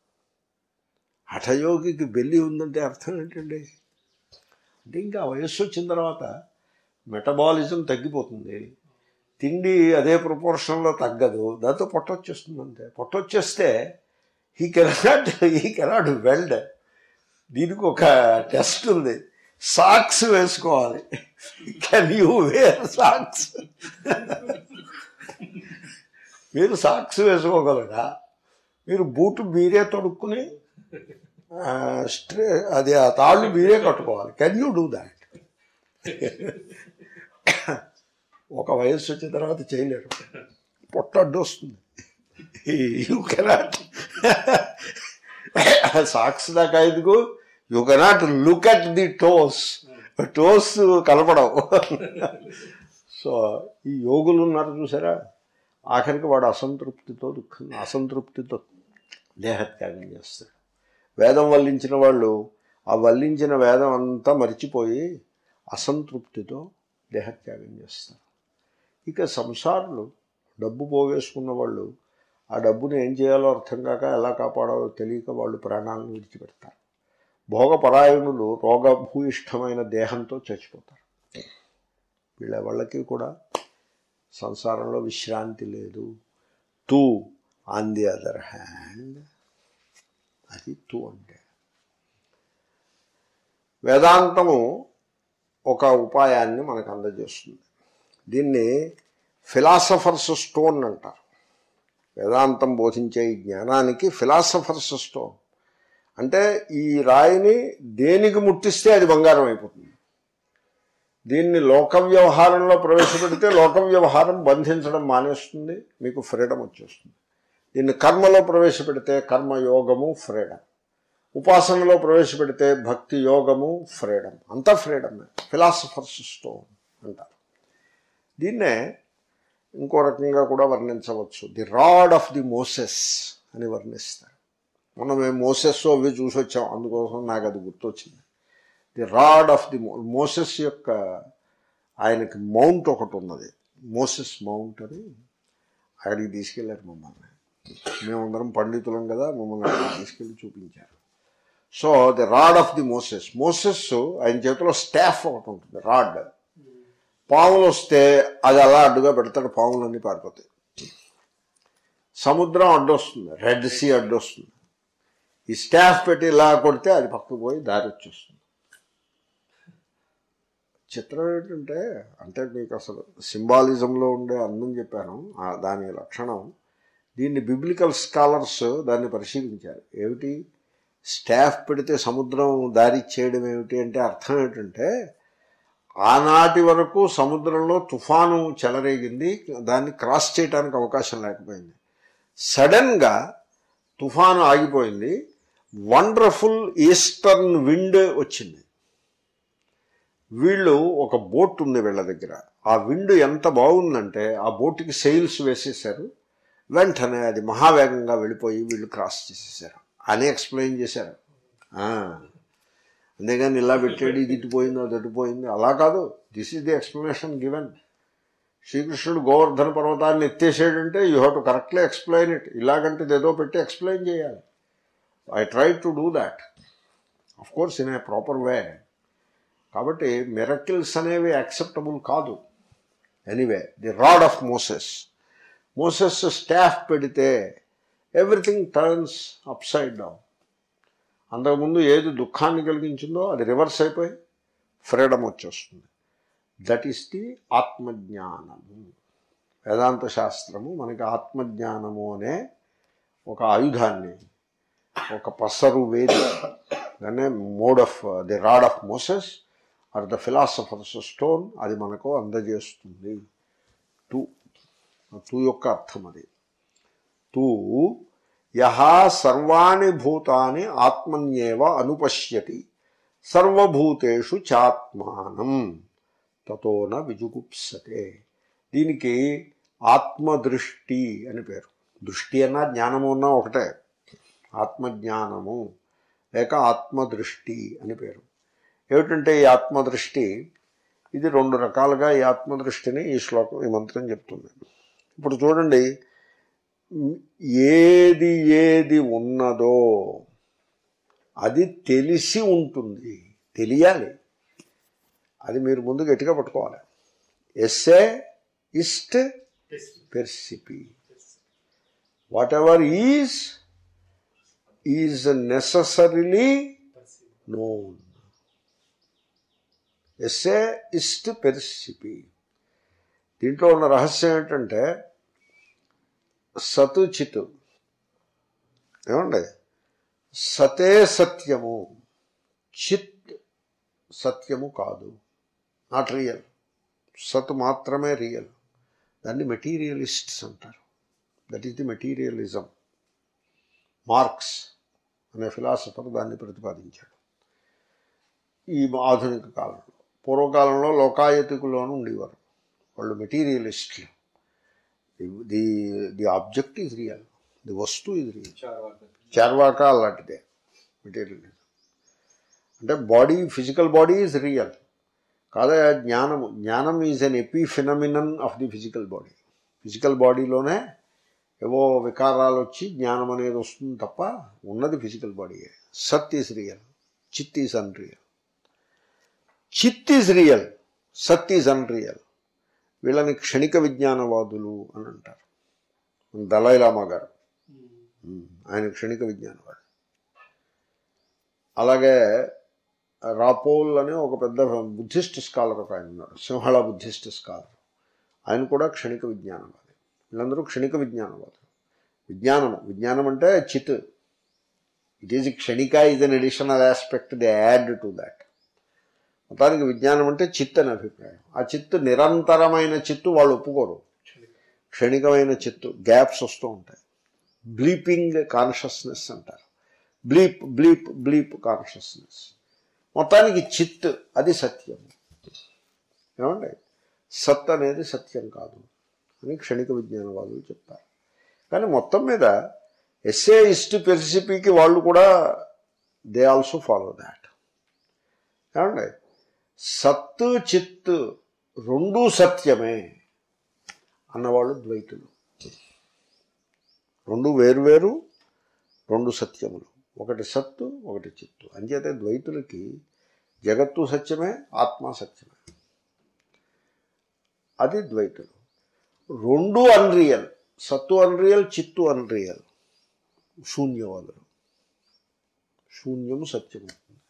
హఠయోగికి బెల్లి ఉందంటే అర్థం ఏంటండి అంటే ఇంకా వయస్సు వచ్చిన తర్వాత మెటబాలిజం తగ్గిపోతుంది తిండి అదే ప్రపోర్షన్లో తగ్గదు దాంతో పొట్ట వచ్చేస్తుంది అంతే పొట్ట వచ్చేస్తే హీ కెనాట్ హీ కెనాట్ వెల్డ్ దీనికి ఒక టెస్ట్ ఉంది సాక్స్ వేసుకోవాలి కెన్ యూ వేర్ సాక్స్ మీరు సాక్స్ వేసుకోగలరా మీరు బూటు మీరే తొడుక్కుని ఆ, స్ట్రే అది ఆ తాళ్ళు మీరే కట్టుకోవాలి కెన్ యూ డూ దాట్ ఒక వయస్సు వచ్చిన తర్వాత చేయలేరు పొట్ట అడ్డు వస్తుంది యూ కెనాట్ సాక్స్ దాకా ఎందుకు you cannot look at the toes toes కలపడవు సో ఈ యోగులు ఉన్నారు చూసారా ఆఖరికి వాడు అసంతృప్తితో దుఃఖం అసంతృప్తితో దేహత్యాగం చేస్తాడు వేదం వల్లించిన వాళ్ళు ఆ వల్లించిన వేదం అంతా మరిచిపోయి అసంతృప్తితో దేహత్యాగం చేస్తారు ఇక సంసారులు డబ్బు పోగేసుకున్న వాళ్ళు ఆ డబ్బుని ఏం చేయాలో అర్థం కాక ఎలా కాపాడాలో తెలియక వాళ్ళు ప్రాణాలను విడిచిపెడతారు భోగపరాయణులు రోగభూయిష్టమైన దేహంతో చచ్చిపోతారు వీళ్ళ వాళ్ళకి కూడా సంసారంలో విశ్రాంతి లేదు too on the other hand అది టూ అంటే వేదాంతము ఒక ఉపాయాన్ని మనకు అందజేస్తుంది దీన్ని ఫిలాసఫర్స్ స్టోన్ అంటారు వేదాంతం బోధించే ఈ జ్ఞానానికి ఫిలాసఫర్స్ స్టోన్ అంటే ఈ రాయిని దేనికి ముట్టిస్తే అది బంగారం అయిపోతుంది దీన్ని లోక వ్యవహారంలో ప్రవేశపెడితే లోక వ్యవహారం బంధించడం మానేస్తుంది మీకు ఫ్రీడమ్ వచ్చేస్తుంది దీన్ని కర్మలో ప్రవేశపెడితే కర్మయోగము ఫ్రీడమ్ ఉపాసనలో ప్రవేశపెడితే భక్తి యోగము ఫ్రీడమ్ అంతా ఫ్రీడమ్ ఫిలాసఫర్స్ స్టోన్ అంటారు దీన్నే ఇంకో రకంగా కూడా వర్ణించవచ్చు the rod of the Moses అని వర్ణిస్తారు మనం మేము మోసెస్ అవి చూసి వచ్చాం అందుకోసం నాకు అది గుర్తొచ్చింది the rod of the Moses యొక్క ఆయనకి మౌంట్ ఒకటి ఉన్నది మోసెస్ మౌంట్ అని అక్కడికి తీసుకెళ్ళారు మమ్మల్ని మేమందరం పండితులం కదా మమ్మల్ని అక్కడికి తీసుకెళ్ళి చూపించారు so the rod of the Moses Moses ఆయన చేతిలో స్టాఫ్ ఒకటి ఉంటుంది రాడ్ పాములు వస్తే అది అలా అడ్డుగా పెడతాడు పాములన్నీ పారిపోతాయి సముద్రం అడ్డొస్తుంది రెడ్ సీ అడ్డొస్తుంది ఈ స్టాఫ్ పెట్టి ఇలా కొడితే అది పక్కకు పోయి దారి వచ్చేస్తుంది చిత్రం ఏంటంటే అంటే మీకు అసలు సింబాలిజంలో ఉండే అందం చెప్పాను ఆ దాని లక్షణం దీన్ని బిబ్లికల్ స్కాలర్స్ దాన్ని పరిశీలించారు ఏమిటి స్టాఫ్ పెడితే సముద్రం దారి చేయడం ఏమిటి అంటే అర్థం ఏంటంటే ఆనాటి వరకు సముద్రంలో తుఫాను చెలరేగింది దాన్ని క్రాస్ చేయడానికి అవకాశం లేకపోయింది సడన్గా తుఫాను ఆగిపోయింది వండర్ఫుల్ ఈస్టర్న్ విండ్ వచ్చింది వీళ్ళు ఒక బోట్ ఉంది వీళ్ళ దగ్గర ఆ విండ్ ఎంత బాగుందంటే ఆ బోట్కి సెయిల్స్ వేసేసారు వెంటనే అది మహావేగంగా వెళ్ళిపోయి వీళ్ళు క్రాస్ చేసేసారు అని ఎక్స్ప్లెయిన్ చేశారు ఆ. అంతేగాని ఇలా పెట్టాడు ఇది ఇటుపోయింది అది అటుపోయింది అలా కాదు this is the explanation given శ్రీకృష్ణుడు గోవర్ధన పర్వతాన్ని ఎత్తేసాడంటే you have to correctly explain it ఇలాగంటే ఏదో పెట్టి ఎక్స్ప్లెయిన్ చేయాలి I try to do that of course in a proper way కాబట్టి మిరకిల్స్ అనేవి యాక్సెప్టబుల్ కాదు anyway the rod of Moses Moses staff పెడితే everything turns upside down అంతకుముందు ఏది దుఃఖాన్ని కలిగించిందో అది రివర్స్ అయిపోయి ఫ్రీడమ్ వచ్చేస్తుంది దట్ ఈస్ ది ఆత్మజ్ఞానము వేదాంత శాస్త్రము మనకి ఆత్మజ్ఞానము అనే ఒక ఆయుధాన్ని ఒక పసరు వేది దాన్నే mode of the rod of Moses or the philosopher's stone అది మనకు అందజేస్తుంది టూ టూ యొక్క అర్థం అది తూ యహ సర్వాణి భూతాని ఆత్మన్యేవ అనుపశ్యతి సర్వభూతేషు చాత్మానం తతోన విజుగుప్సతే దీనికి ఆత్మదృష్టి అని పేరు దృష్టి అన్నా జ్ఞానము అన్నా ఒకటే ఆత్మజ్ఞానము లేక ఆత్మదృష్టి అని పేరు ఏమిటంటే ఈ ఆత్మదృష్టి ఇది రెండు రకాలుగా ఈ ఆత్మదృష్టిని ఈ శ్లోకం ఈ మంత్రం చెప్తుంది ఇప్పుడు చూడండి ఏది ఏది ఉన్నదో అది తెలిసి ఉంటుంది తెలియాలి అది మీరు ముందు గట్టిగా పట్టుకోవాలి ఎస్ఏ ఇస్ట్ పెర్సిపి whatever is is necessarily known ఎస్ఏ ఇస్ట్ పెర్సిపి దీంట్లో ఉన్న రహస్యం ఏంటంటే సతు చితు ఏమండి సతే సత్యము చిత్ సత్యము కాదు నాట్ రియల్ సత్ మాత్రమే రియల్ దాన్ని మెటీరియలిస్ట్స్ అంటారు that is the materialism Marx అనే ఫిలాసఫర్ దాన్ని ప్రతిపాదించాడు ఈ ఆధునిక కాలంలో పూర్వకాలంలో లోకాయతికులోనూ ఉండేవారు వాళ్ళు మెటీరియలిస్టులు the the object is real ది వస్తువు ఇది రియల్ చార్వాక అలాంటిదే మెటీరియలిజం అంటే body physical body is real కాదా జ్ఞానము జ్ఞానం is an epiphenomenon of the physical body physical బాడీలోనే ఏవో వికారాలు వచ్చి జ్ఞానం అనేది వస్తుంది తప్ప ఉన్నది ఫిజికల్ బాడీయే సత్ ఈజ్ రియల్ చిత్ ఈజ్ అన్ రియల్ చిత్ ఈజ్ రియల్ సత్ ఈజ్ అన్ రియల్ వీళ్ళని క్షణిక విజ్ఞానవాదులు అని అంటారు దలైలామా గారు ఉమ్, ఆయన క్షణిక విజ్ఞానవాడు అలాగే రాపోల్ అని ఒక పెద్ద బుద్ధిస్ట్ స్కాలర్ ఒక ఆయన ఉన్నారు సింహళ బుద్ధిస్ట్ స్కాలర్ ఆయన కూడా క్షణిక విజ్ఞానవాది వీళ్ళందరూ క్షణిక విజ్ఞానవాదులు విజ్ఞానము విజ్ఞానం అంటే చిత్ ఇట్ ఈజ్ క్షణిక is an additional aspect they add to that మొత్తానికి విజ్ఞానం అంటే చిత్ అనే అభిప్రాయం ఆ చిత్తు నిరంతరమైన చిత్తు వాళ్ళు ఒప్పుకోరు క్షణికమైన చిత్తు గ్యాప్స్ వస్తూ ఉంటాయి బ్లీపింగ్ కాన్షియస్నెస్ అంటారు బ్లీప్ బ్లీప్ బ్లీప్ కాన్షియస్నెస్ మొత్తానికి చిత్ అది సత్యం ఏమండి సత్ అనేది సత్యం కాదు అని క్షణిక విజ్ఞానవాదులు చెప్తారు కానీ మొత్తం మీద ఎస్ఏ ఇస్ట్ పెర్సిపీకి వాళ్ళు కూడా దే ఆల్సో ఫాలో దాట్ ఏమండి సత్తు చిత్ రెండూ సత్యమే అన్నవాళ్ళు ద్వైతులు రెండు వేరువేరు రెండు సత్యములు ఒకటి సత్తు ఒకటి చిత్తు అంచేతే ద్వైతులకి జగత్తు సత్యమే ఆత్మ సత్యమే అది ద్వైతులు రెండు అన్రియల్ సత్తు అన్రియల్ చిత్తు అన్రియల్ శూన్యవాదులు శూన్యము సత్యము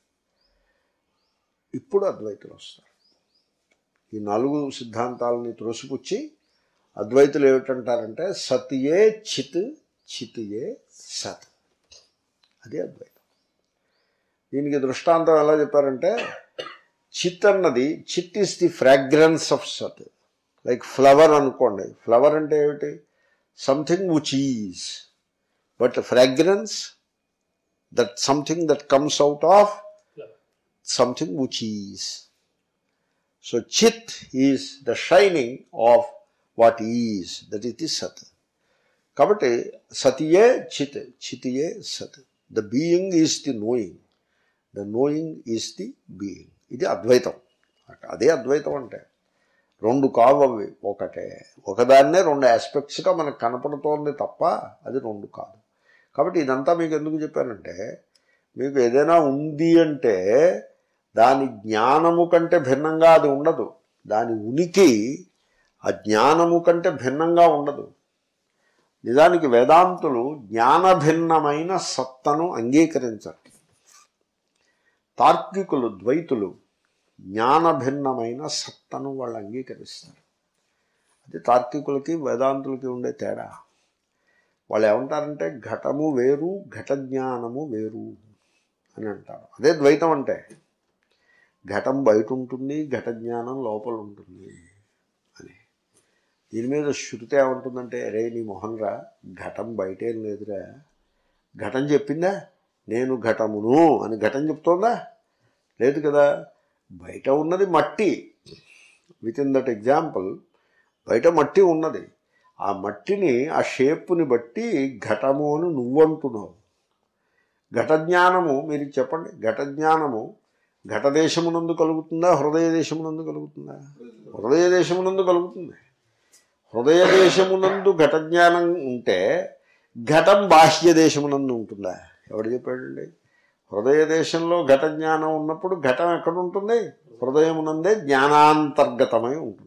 ఇప్పుడు అద్వైతులు వస్తారు ఈ నాలుగు సిద్ధాంతాలని త్రోసిపుచ్చి అద్వైతులు ఏమిటంటారంటే సతియే చిత్ చితియే సత్ అది అద్వైతం దీనికి దృష్టాంతం ఎలా చెప్పారంటే చిత్ అన్నది చిత్ ఇస్ ది ఫ్రాగ్రెన్స్ ఆఫ్ సత్ లైక్ ఫ్లవర్ అనుకోండి ఫ్లవర్ అంటే ఏమిటి something which is but fragrance that something that comes out of something which is so చిత్ is the shining of what is that is the సత్ కాబట్టి సతియే చిత్ చితియే సత్ the being is the knowing the knowing is the being ఇది అద్వైతం అదే అద్వైతం అంటే రెండు కావు అవి ఒకటే ఒకదాన్నే రెండు ఆస్పెక్ట్స్గా మనకు కనపడుతోంది తప్ప అది రెండు కాదు కాబట్టి ఇదంతా మీకు ఎందుకు చెప్పానంటే మీకు ఏదైనా ఉంది అంటే దాని జ్ఞానము కంటే భిన్నంగా అది ఉండదు దాని ఉనికి ఆ జ్ఞానము కంటే భిన్నంగా ఉండదు నిజానికి వేదాంతులు జ్ఞాన భిన్నమైన సత్తను అంగీకరించరు తార్కికులు ద్వైతులు జ్ఞాన భిన్నమైన సత్తను వాళ్ళు అంగీకరిస్తారు అది తార్కికులకి వేదాంతులకి ఉండే తేడా వాళ్ళు ఏమంటారంటే ఘటము వేరు ఘట జ్ఞానము వేరు అని అంటారు అదే ద్వైతం అంటే ఘటం బయట ఉంటుంది ఘట జ్ఞానం లోపల ఉంటుంది అని దీని మీద శృతి ఏమంటుందంటే రే నీ మొహన్ రా ఘటం బయటేం లేదురా ఘటం చెప్పిందా నేను ఘటమును అని ఘటం చెప్తోందా లేదు కదా బయట ఉన్నది మట్టి విత్ ఇన్ దట్ ఎగ్జాంపుల్ బయట మట్టి ఉన్నది ఆ మట్టిని ఆ షేపుని బట్టి ఘటము అని నువ్వు అంటున్నావు ఘట జ్ఞానము మీరు చెప్పండి ఘట జ్ఞానము ఘట దేశమునందు కలుగుతుందా హృదయ దేశమునందు కలుగుతుందా హృదయ దేశమునందు కలుగుతుంది హృదయ దేశమునందు ఘట జ్ఞానం ఉంటే ఘటం బాహ్య దేశమునందు ఉంటుందా ఎవడు చెప్పాడండి హృదయ దేశంలో ఘట జ్ఞానం ఉన్నప్పుడు ఘటం ఎక్కడ ఉంటుంది హృదయమునందే జ్ఞానాంతర్గతమై ఉంటుంది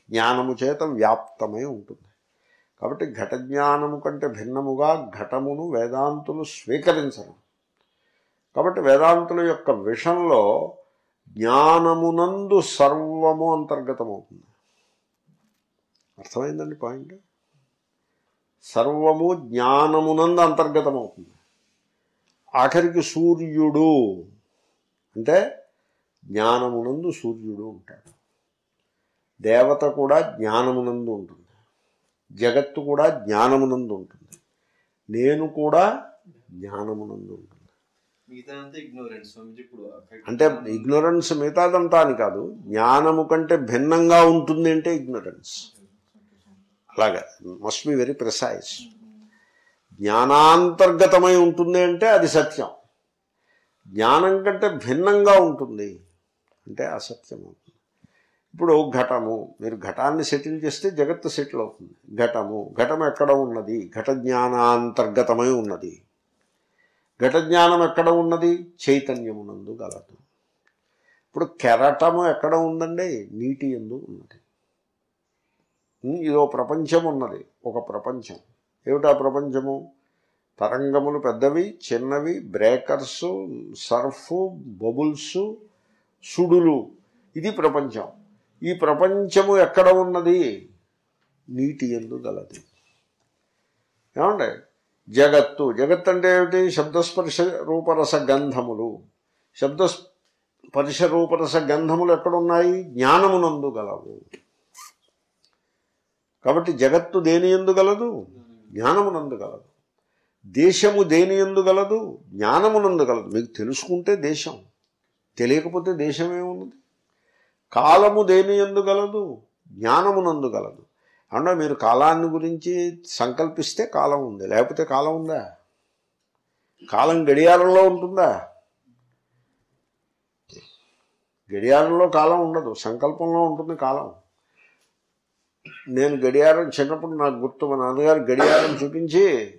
జ్ఞానము చేత వ్యాప్తమై ఉంటుంది కాబట్టి ఘట జ్ఞానము కంటే భిన్నముగా ఘటమును వేదాంతులు స్వీకరించరు కాబట్టి వేదాంతుల యొక్క విషంలో జ్ఞానమునందు సర్వము అంతర్గతమవుతుంది అర్థమైందండి పాయింట్ సర్వము జ్ఞానమునందు అంతర్గతమవుతుంది ఆఖరికి సూర్యుడు అంటే జ్ఞానమునందు సూర్యుడు ఉంటాడు దేవత కూడా జ్ఞానమునందు ఉంటుంది జగత్తు కూడా జ్ఞానమునందు ఉంటుంది నేను కూడా జ్ఞానమునందు ఉంటుంది మిగతా అంతా ఇగ్నోరెన్స్ స్వామిజీ ఇప్పుడు అంటే ఇగ్నోరెన్స్ మిగతాదంతా అని కాదు జ్ఞానము కంటే భిన్నంగా ఉంటుంది అంటే ఇగ్నోరెన్స్ అలాగా మస్ట్ బి వెరీ ప్రిసైజ్ జ్ఞానాంతర్గతమై ఉంటుంది అంటే అది సత్యం జ్ఞానం కంటే భిన్నంగా ఉంటుంది అంటే అసత్యం అవుతుంది ఇప్పుడు ఘటము మీరు ఘటాన్ని సెటిల్ చేస్తే జగత్తు సెటిల్ అవుతుంది ఘటము ఘటం ఎక్కడ ఉన్నది ఘట జ్ఞానాంతర్గతమై ఉన్నది ఘట జ్ఞానం ఎక్కడ ఉన్నది చైతన్యమునందు గలదు ఇప్పుడు కెరటము ఎక్కడ ఉందండి నీటి ఎందు ఉన్నది ఉమ్, ఇదో ప్రపంచం ఉన్నది ఒక ప్రపంచం ఏమిటా ప్రపంచము తరంగములు పెద్దవి చిన్నవి బ్రేకర్స్ సర్ఫ్ బబుల్స్ సుడులు ఇది ప్రపంచం ఈ ప్రపంచము ఎక్కడ ఉన్నది నీటి ఎందు గలది ఏమండి జగత్తు జగత్ అంటే ఏమిటి శబ్దస్పర్శ రూపరస గంధములు శబ్దస్పర్శ రూపరస గంధములు ఎక్కడున్నాయి జ్ఞానమునందు గలవు కాబట్టి జగత్తు దేని ఎందు గలదు జ్ఞానమునందు గలదు దేశము దేని ఎందు గలదు జ్ఞానమునందు గలదు మీకు తెలుసుకుంటే దేశం తెలియకపోతే దేశం ఏమున్నది కాలము దేని ఎందు గలదు జ్ఞానమునందు గలదు అంటే మీరు కాలాన్ని గురించి సంకల్పిస్తే కాలం ఉంది లేకపోతే కాలం ఉందా కాలం గడియారంలో ఉంటుందా గడియారంలో కాలం ఉండదు సంకల్పంలో ఉంటుంది కాలం నేను గడియారం చిన్నప్పుడు నాకు గుర్తు మా నాన్నగారు గడియారం చూపించి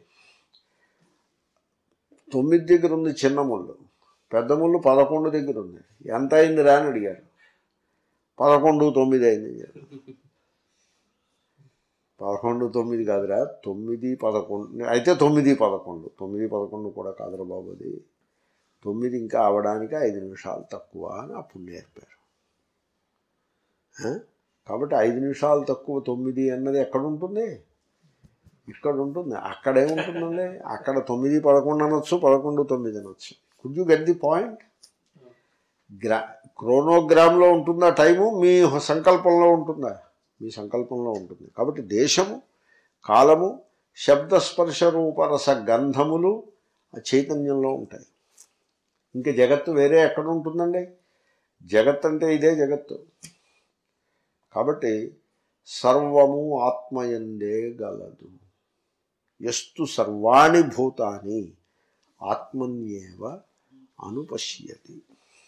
తొమ్మిది దగ్గర ఉంది చిన్న ముళ్ళు పెద్ద ముళ్ళు పదకొండు దగ్గర ఉంది ఎంత అయింది రా అని అడిగారు పదకొండు తొమ్మిది అయింది అన్నారు. పదకొండు తొమ్మిది కాదురా తొమ్మిది పదకొండు అయితే తొమ్మిది పదకొండు తొమ్మిది పదకొండు కూడా కాదురా బాబు అది తొమ్మిది ఇంకా అవడానికి ఐదు నిమిషాలు తక్కువ అని అప్పుడు నేర్పారు ఆ? కాబట్టి ఐదు నిమిషాలు తక్కువ తొమ్మిది అన్నది ఎక్కడ ఉంటుంది ఇక్కడ ఉంటుంది అక్కడేముంటుందండి అక్కడ తొమ్మిది పదకొండు అనొచ్చు పదకొండు తొమ్మిది అనొచ్చు could you get the point గ్రా క్రోనోగ్రామ్లో ఉంటుందా టైము మీ సంకల్పంలో ఉంటుందా మీ సంకల్పంలో ఉంటుంది కాబట్టి దేశము కాలము శబ్దస్పర్శ రూపరస గంధములు ఆ చైతన్యంలో ఉంటాయి ఇంకా జగత్తు వేరే ఎక్కడ ఉంటుందండి జగత్ అంటే ఇదే జగత్తు కాబట్టి సర్వము ఆత్మయందే గలదు ఎస్తు సర్వాణి భూతాని ఆత్మన్యేవ అనుపశ్యతి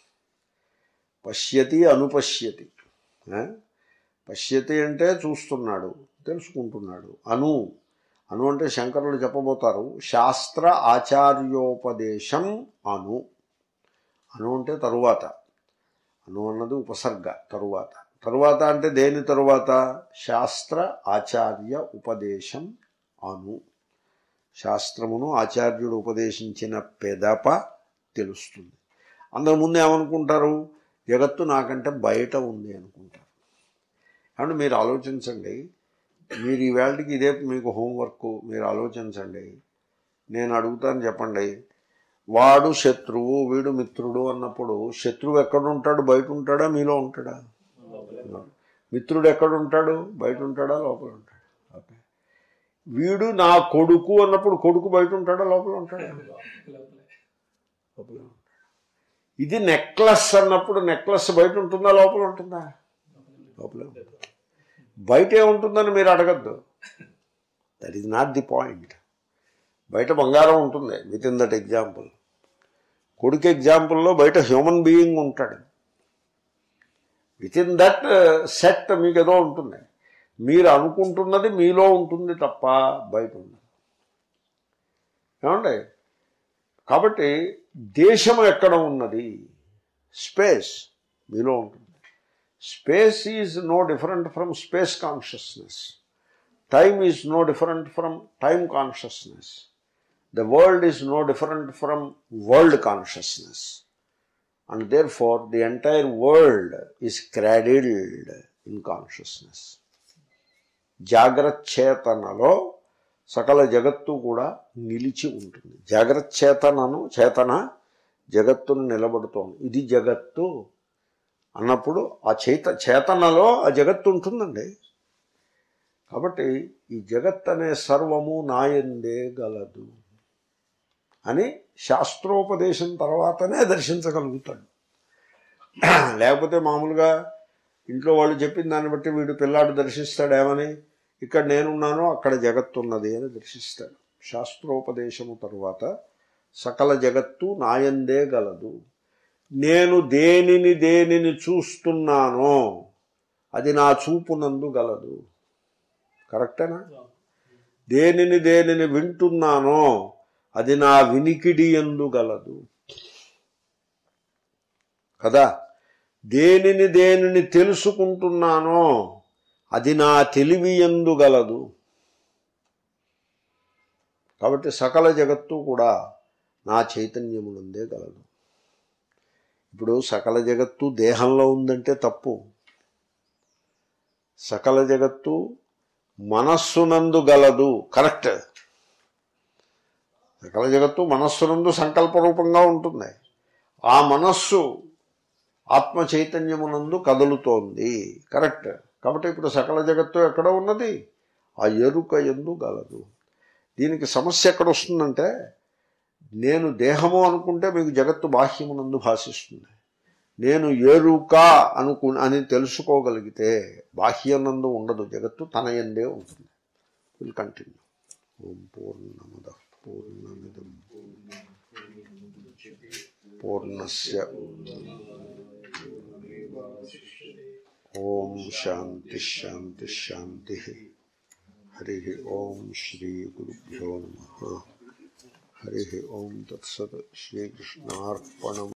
పశ్యతి అనుపశ్యతి ఆ? పశ్యతి అంటే చూస్తున్నాడు తెలుసుకుంటున్నాడు అను అను అంటే శంకరులు చెప్పబోతారు శాస్త్ర ఆచార్యోపదేశం అను అను అంటే తరువాత అను అన్నది ఉపసర్గ తరువాత తరువాత అంటే దేని తరువాత శాస్త్ర ఆచార్య ఉపదేశం అను శాస్త్రమును ఆచార్యుడు ఉపదేశించిన పెదప తెలుస్తుంది అంతకుముందు ఏమనుకుంటారు జగత్తు నాకంటే బయట ఉంది అనుకుంటారు కాబట్టి మీరు ఆలోచించండి మీరు ఈ వేళకి ఇదే మీకు హోంవర్క్ మీరు ఆలోచించండి నేను అడుగుతాను చెప్పండి వాడు శత్రువు వీడు మిత్రుడు అన్నప్పుడు శత్రువు ఎక్కడ ఉంటాడు బయట ఉంటాడా మీలో ఉంటాడా మిత్రుడు ఎక్కడ ఉంటాడు బయట ఉంటాడా లోపల ఉంటాడా ఓకే వీడు నా కొడుకు అన్నప్పుడు కొడుకు బయట ఉంటాడా లోపల ఉంటాడా లోపలే లోపల ఉంటాడు ఇది నెక్లెస్ అన్నప్పుడు నెక్లెస్ బయట ఉంటుందా లోపల ఉంటుందా లోపలే ఉంటుంది బయట ఏముంటుందని మీరు అడగద్దు that is not the point బయట బంగారం ఉంటుంది విత్ ఇన్ దట్ ఎగ్జాంపుల్ కొడుకు ఎగ్జాంపుల్లో బయట హ్యూమన్ బీయింగ్ ఉంటాడు విత్ ఇన్ దట్ సెట్ మీకు ఏదో ఉంటుంది మీరు అనుకుంటున్నది మీలో ఉంటుంది తప్ప బయట ఉండదు ఏమండి కాబట్టి దేశం ఎక్కడ ఉన్నది స్పేస్ మీలో ఉంటుంది space is no different from space consciousness time is no different from time consciousness the world is no different from world consciousness and therefore the entire world is cradled in consciousness జాగ్రత్త చేతనలో సకల జగత్తు కూడా నిలిచి ఉంటుంది జాగ్రత్త చేతనను చేతన జగత్తును నిలబడుతోంది ఇది జగత్తు అన్నప్పుడు ఆ చైత చేతనలో ఆ జగత్తు ఉంటుందండి కాబట్టి ఈ జగత్ అనే సర్వము నాయందే గలదు అని శాస్త్రోపదేశం తర్వాతనే దర్శించగలుగుతాడు లేకపోతే మామూలుగా ఇంట్లో వాళ్ళు చెప్పిన దాన్ని బట్టి వీడు పిల్లాడు దర్శిస్తాడేమని ఇక్కడ నేనున్నాను అక్కడ జగత్తు ఉన్నది అని దర్శిస్తాడు శాస్త్రోపదేశము తరువాత సకల జగత్తు నాయందే గలదు నేను దేనిని దేనిని చూస్తున్నానో అది నా చూపునందు గలదు కరెక్టేనా దేనిని దేనిని వింటున్నానో అది నా వినికిడి ఎందు గలదు కదా దేనిని దేనిని తెలుసుకుంటున్నానో అది నా తెలివి ఎందు గలదు కాబట్టి సకల జగత్తు కూడా నా చైతన్యమునందే గలదు ఇప్పుడు సకల జగత్తు దేహంలో ఉందంటే తప్పు సకల జగత్తు మనస్సునందు గలదు కరెక్ట్ సకల జగత్తు మనస్సునందు సంకల్పరూపంగా ఉంటుంది ఆ మనస్సు ఆత్మ చైతన్యమునందు కదులుతోంది కరెక్ట్ కాబట్టి ఇప్పుడు సకల జగత్తు ఎక్కడ ఉన్నది ఆ ఎరుక ఎందు గలదు దీనికి సమస్య ఎక్కడ వస్తుందంటే నేను దేహము అనుకుంటే మీకు జగత్తు బాహ్యమునందు భాషిస్తుంది నేను ఎరుక అనుకు అని తెలుసుకోగలిగితే బాహ్యనందు ఉండదు జగత్తు తన ఎందే ఉంటుంది విల్ కంటిన్యూ ఓం పూర్ణమద పూర్ణమిదం పూర్ణస్య ఓం శాంతి శాంతి శాంతి హరి ఓం శ్రీ గురుభ్యో నమ హరి ఓం తత్సత్ శ్రీకృష్ణార్పణం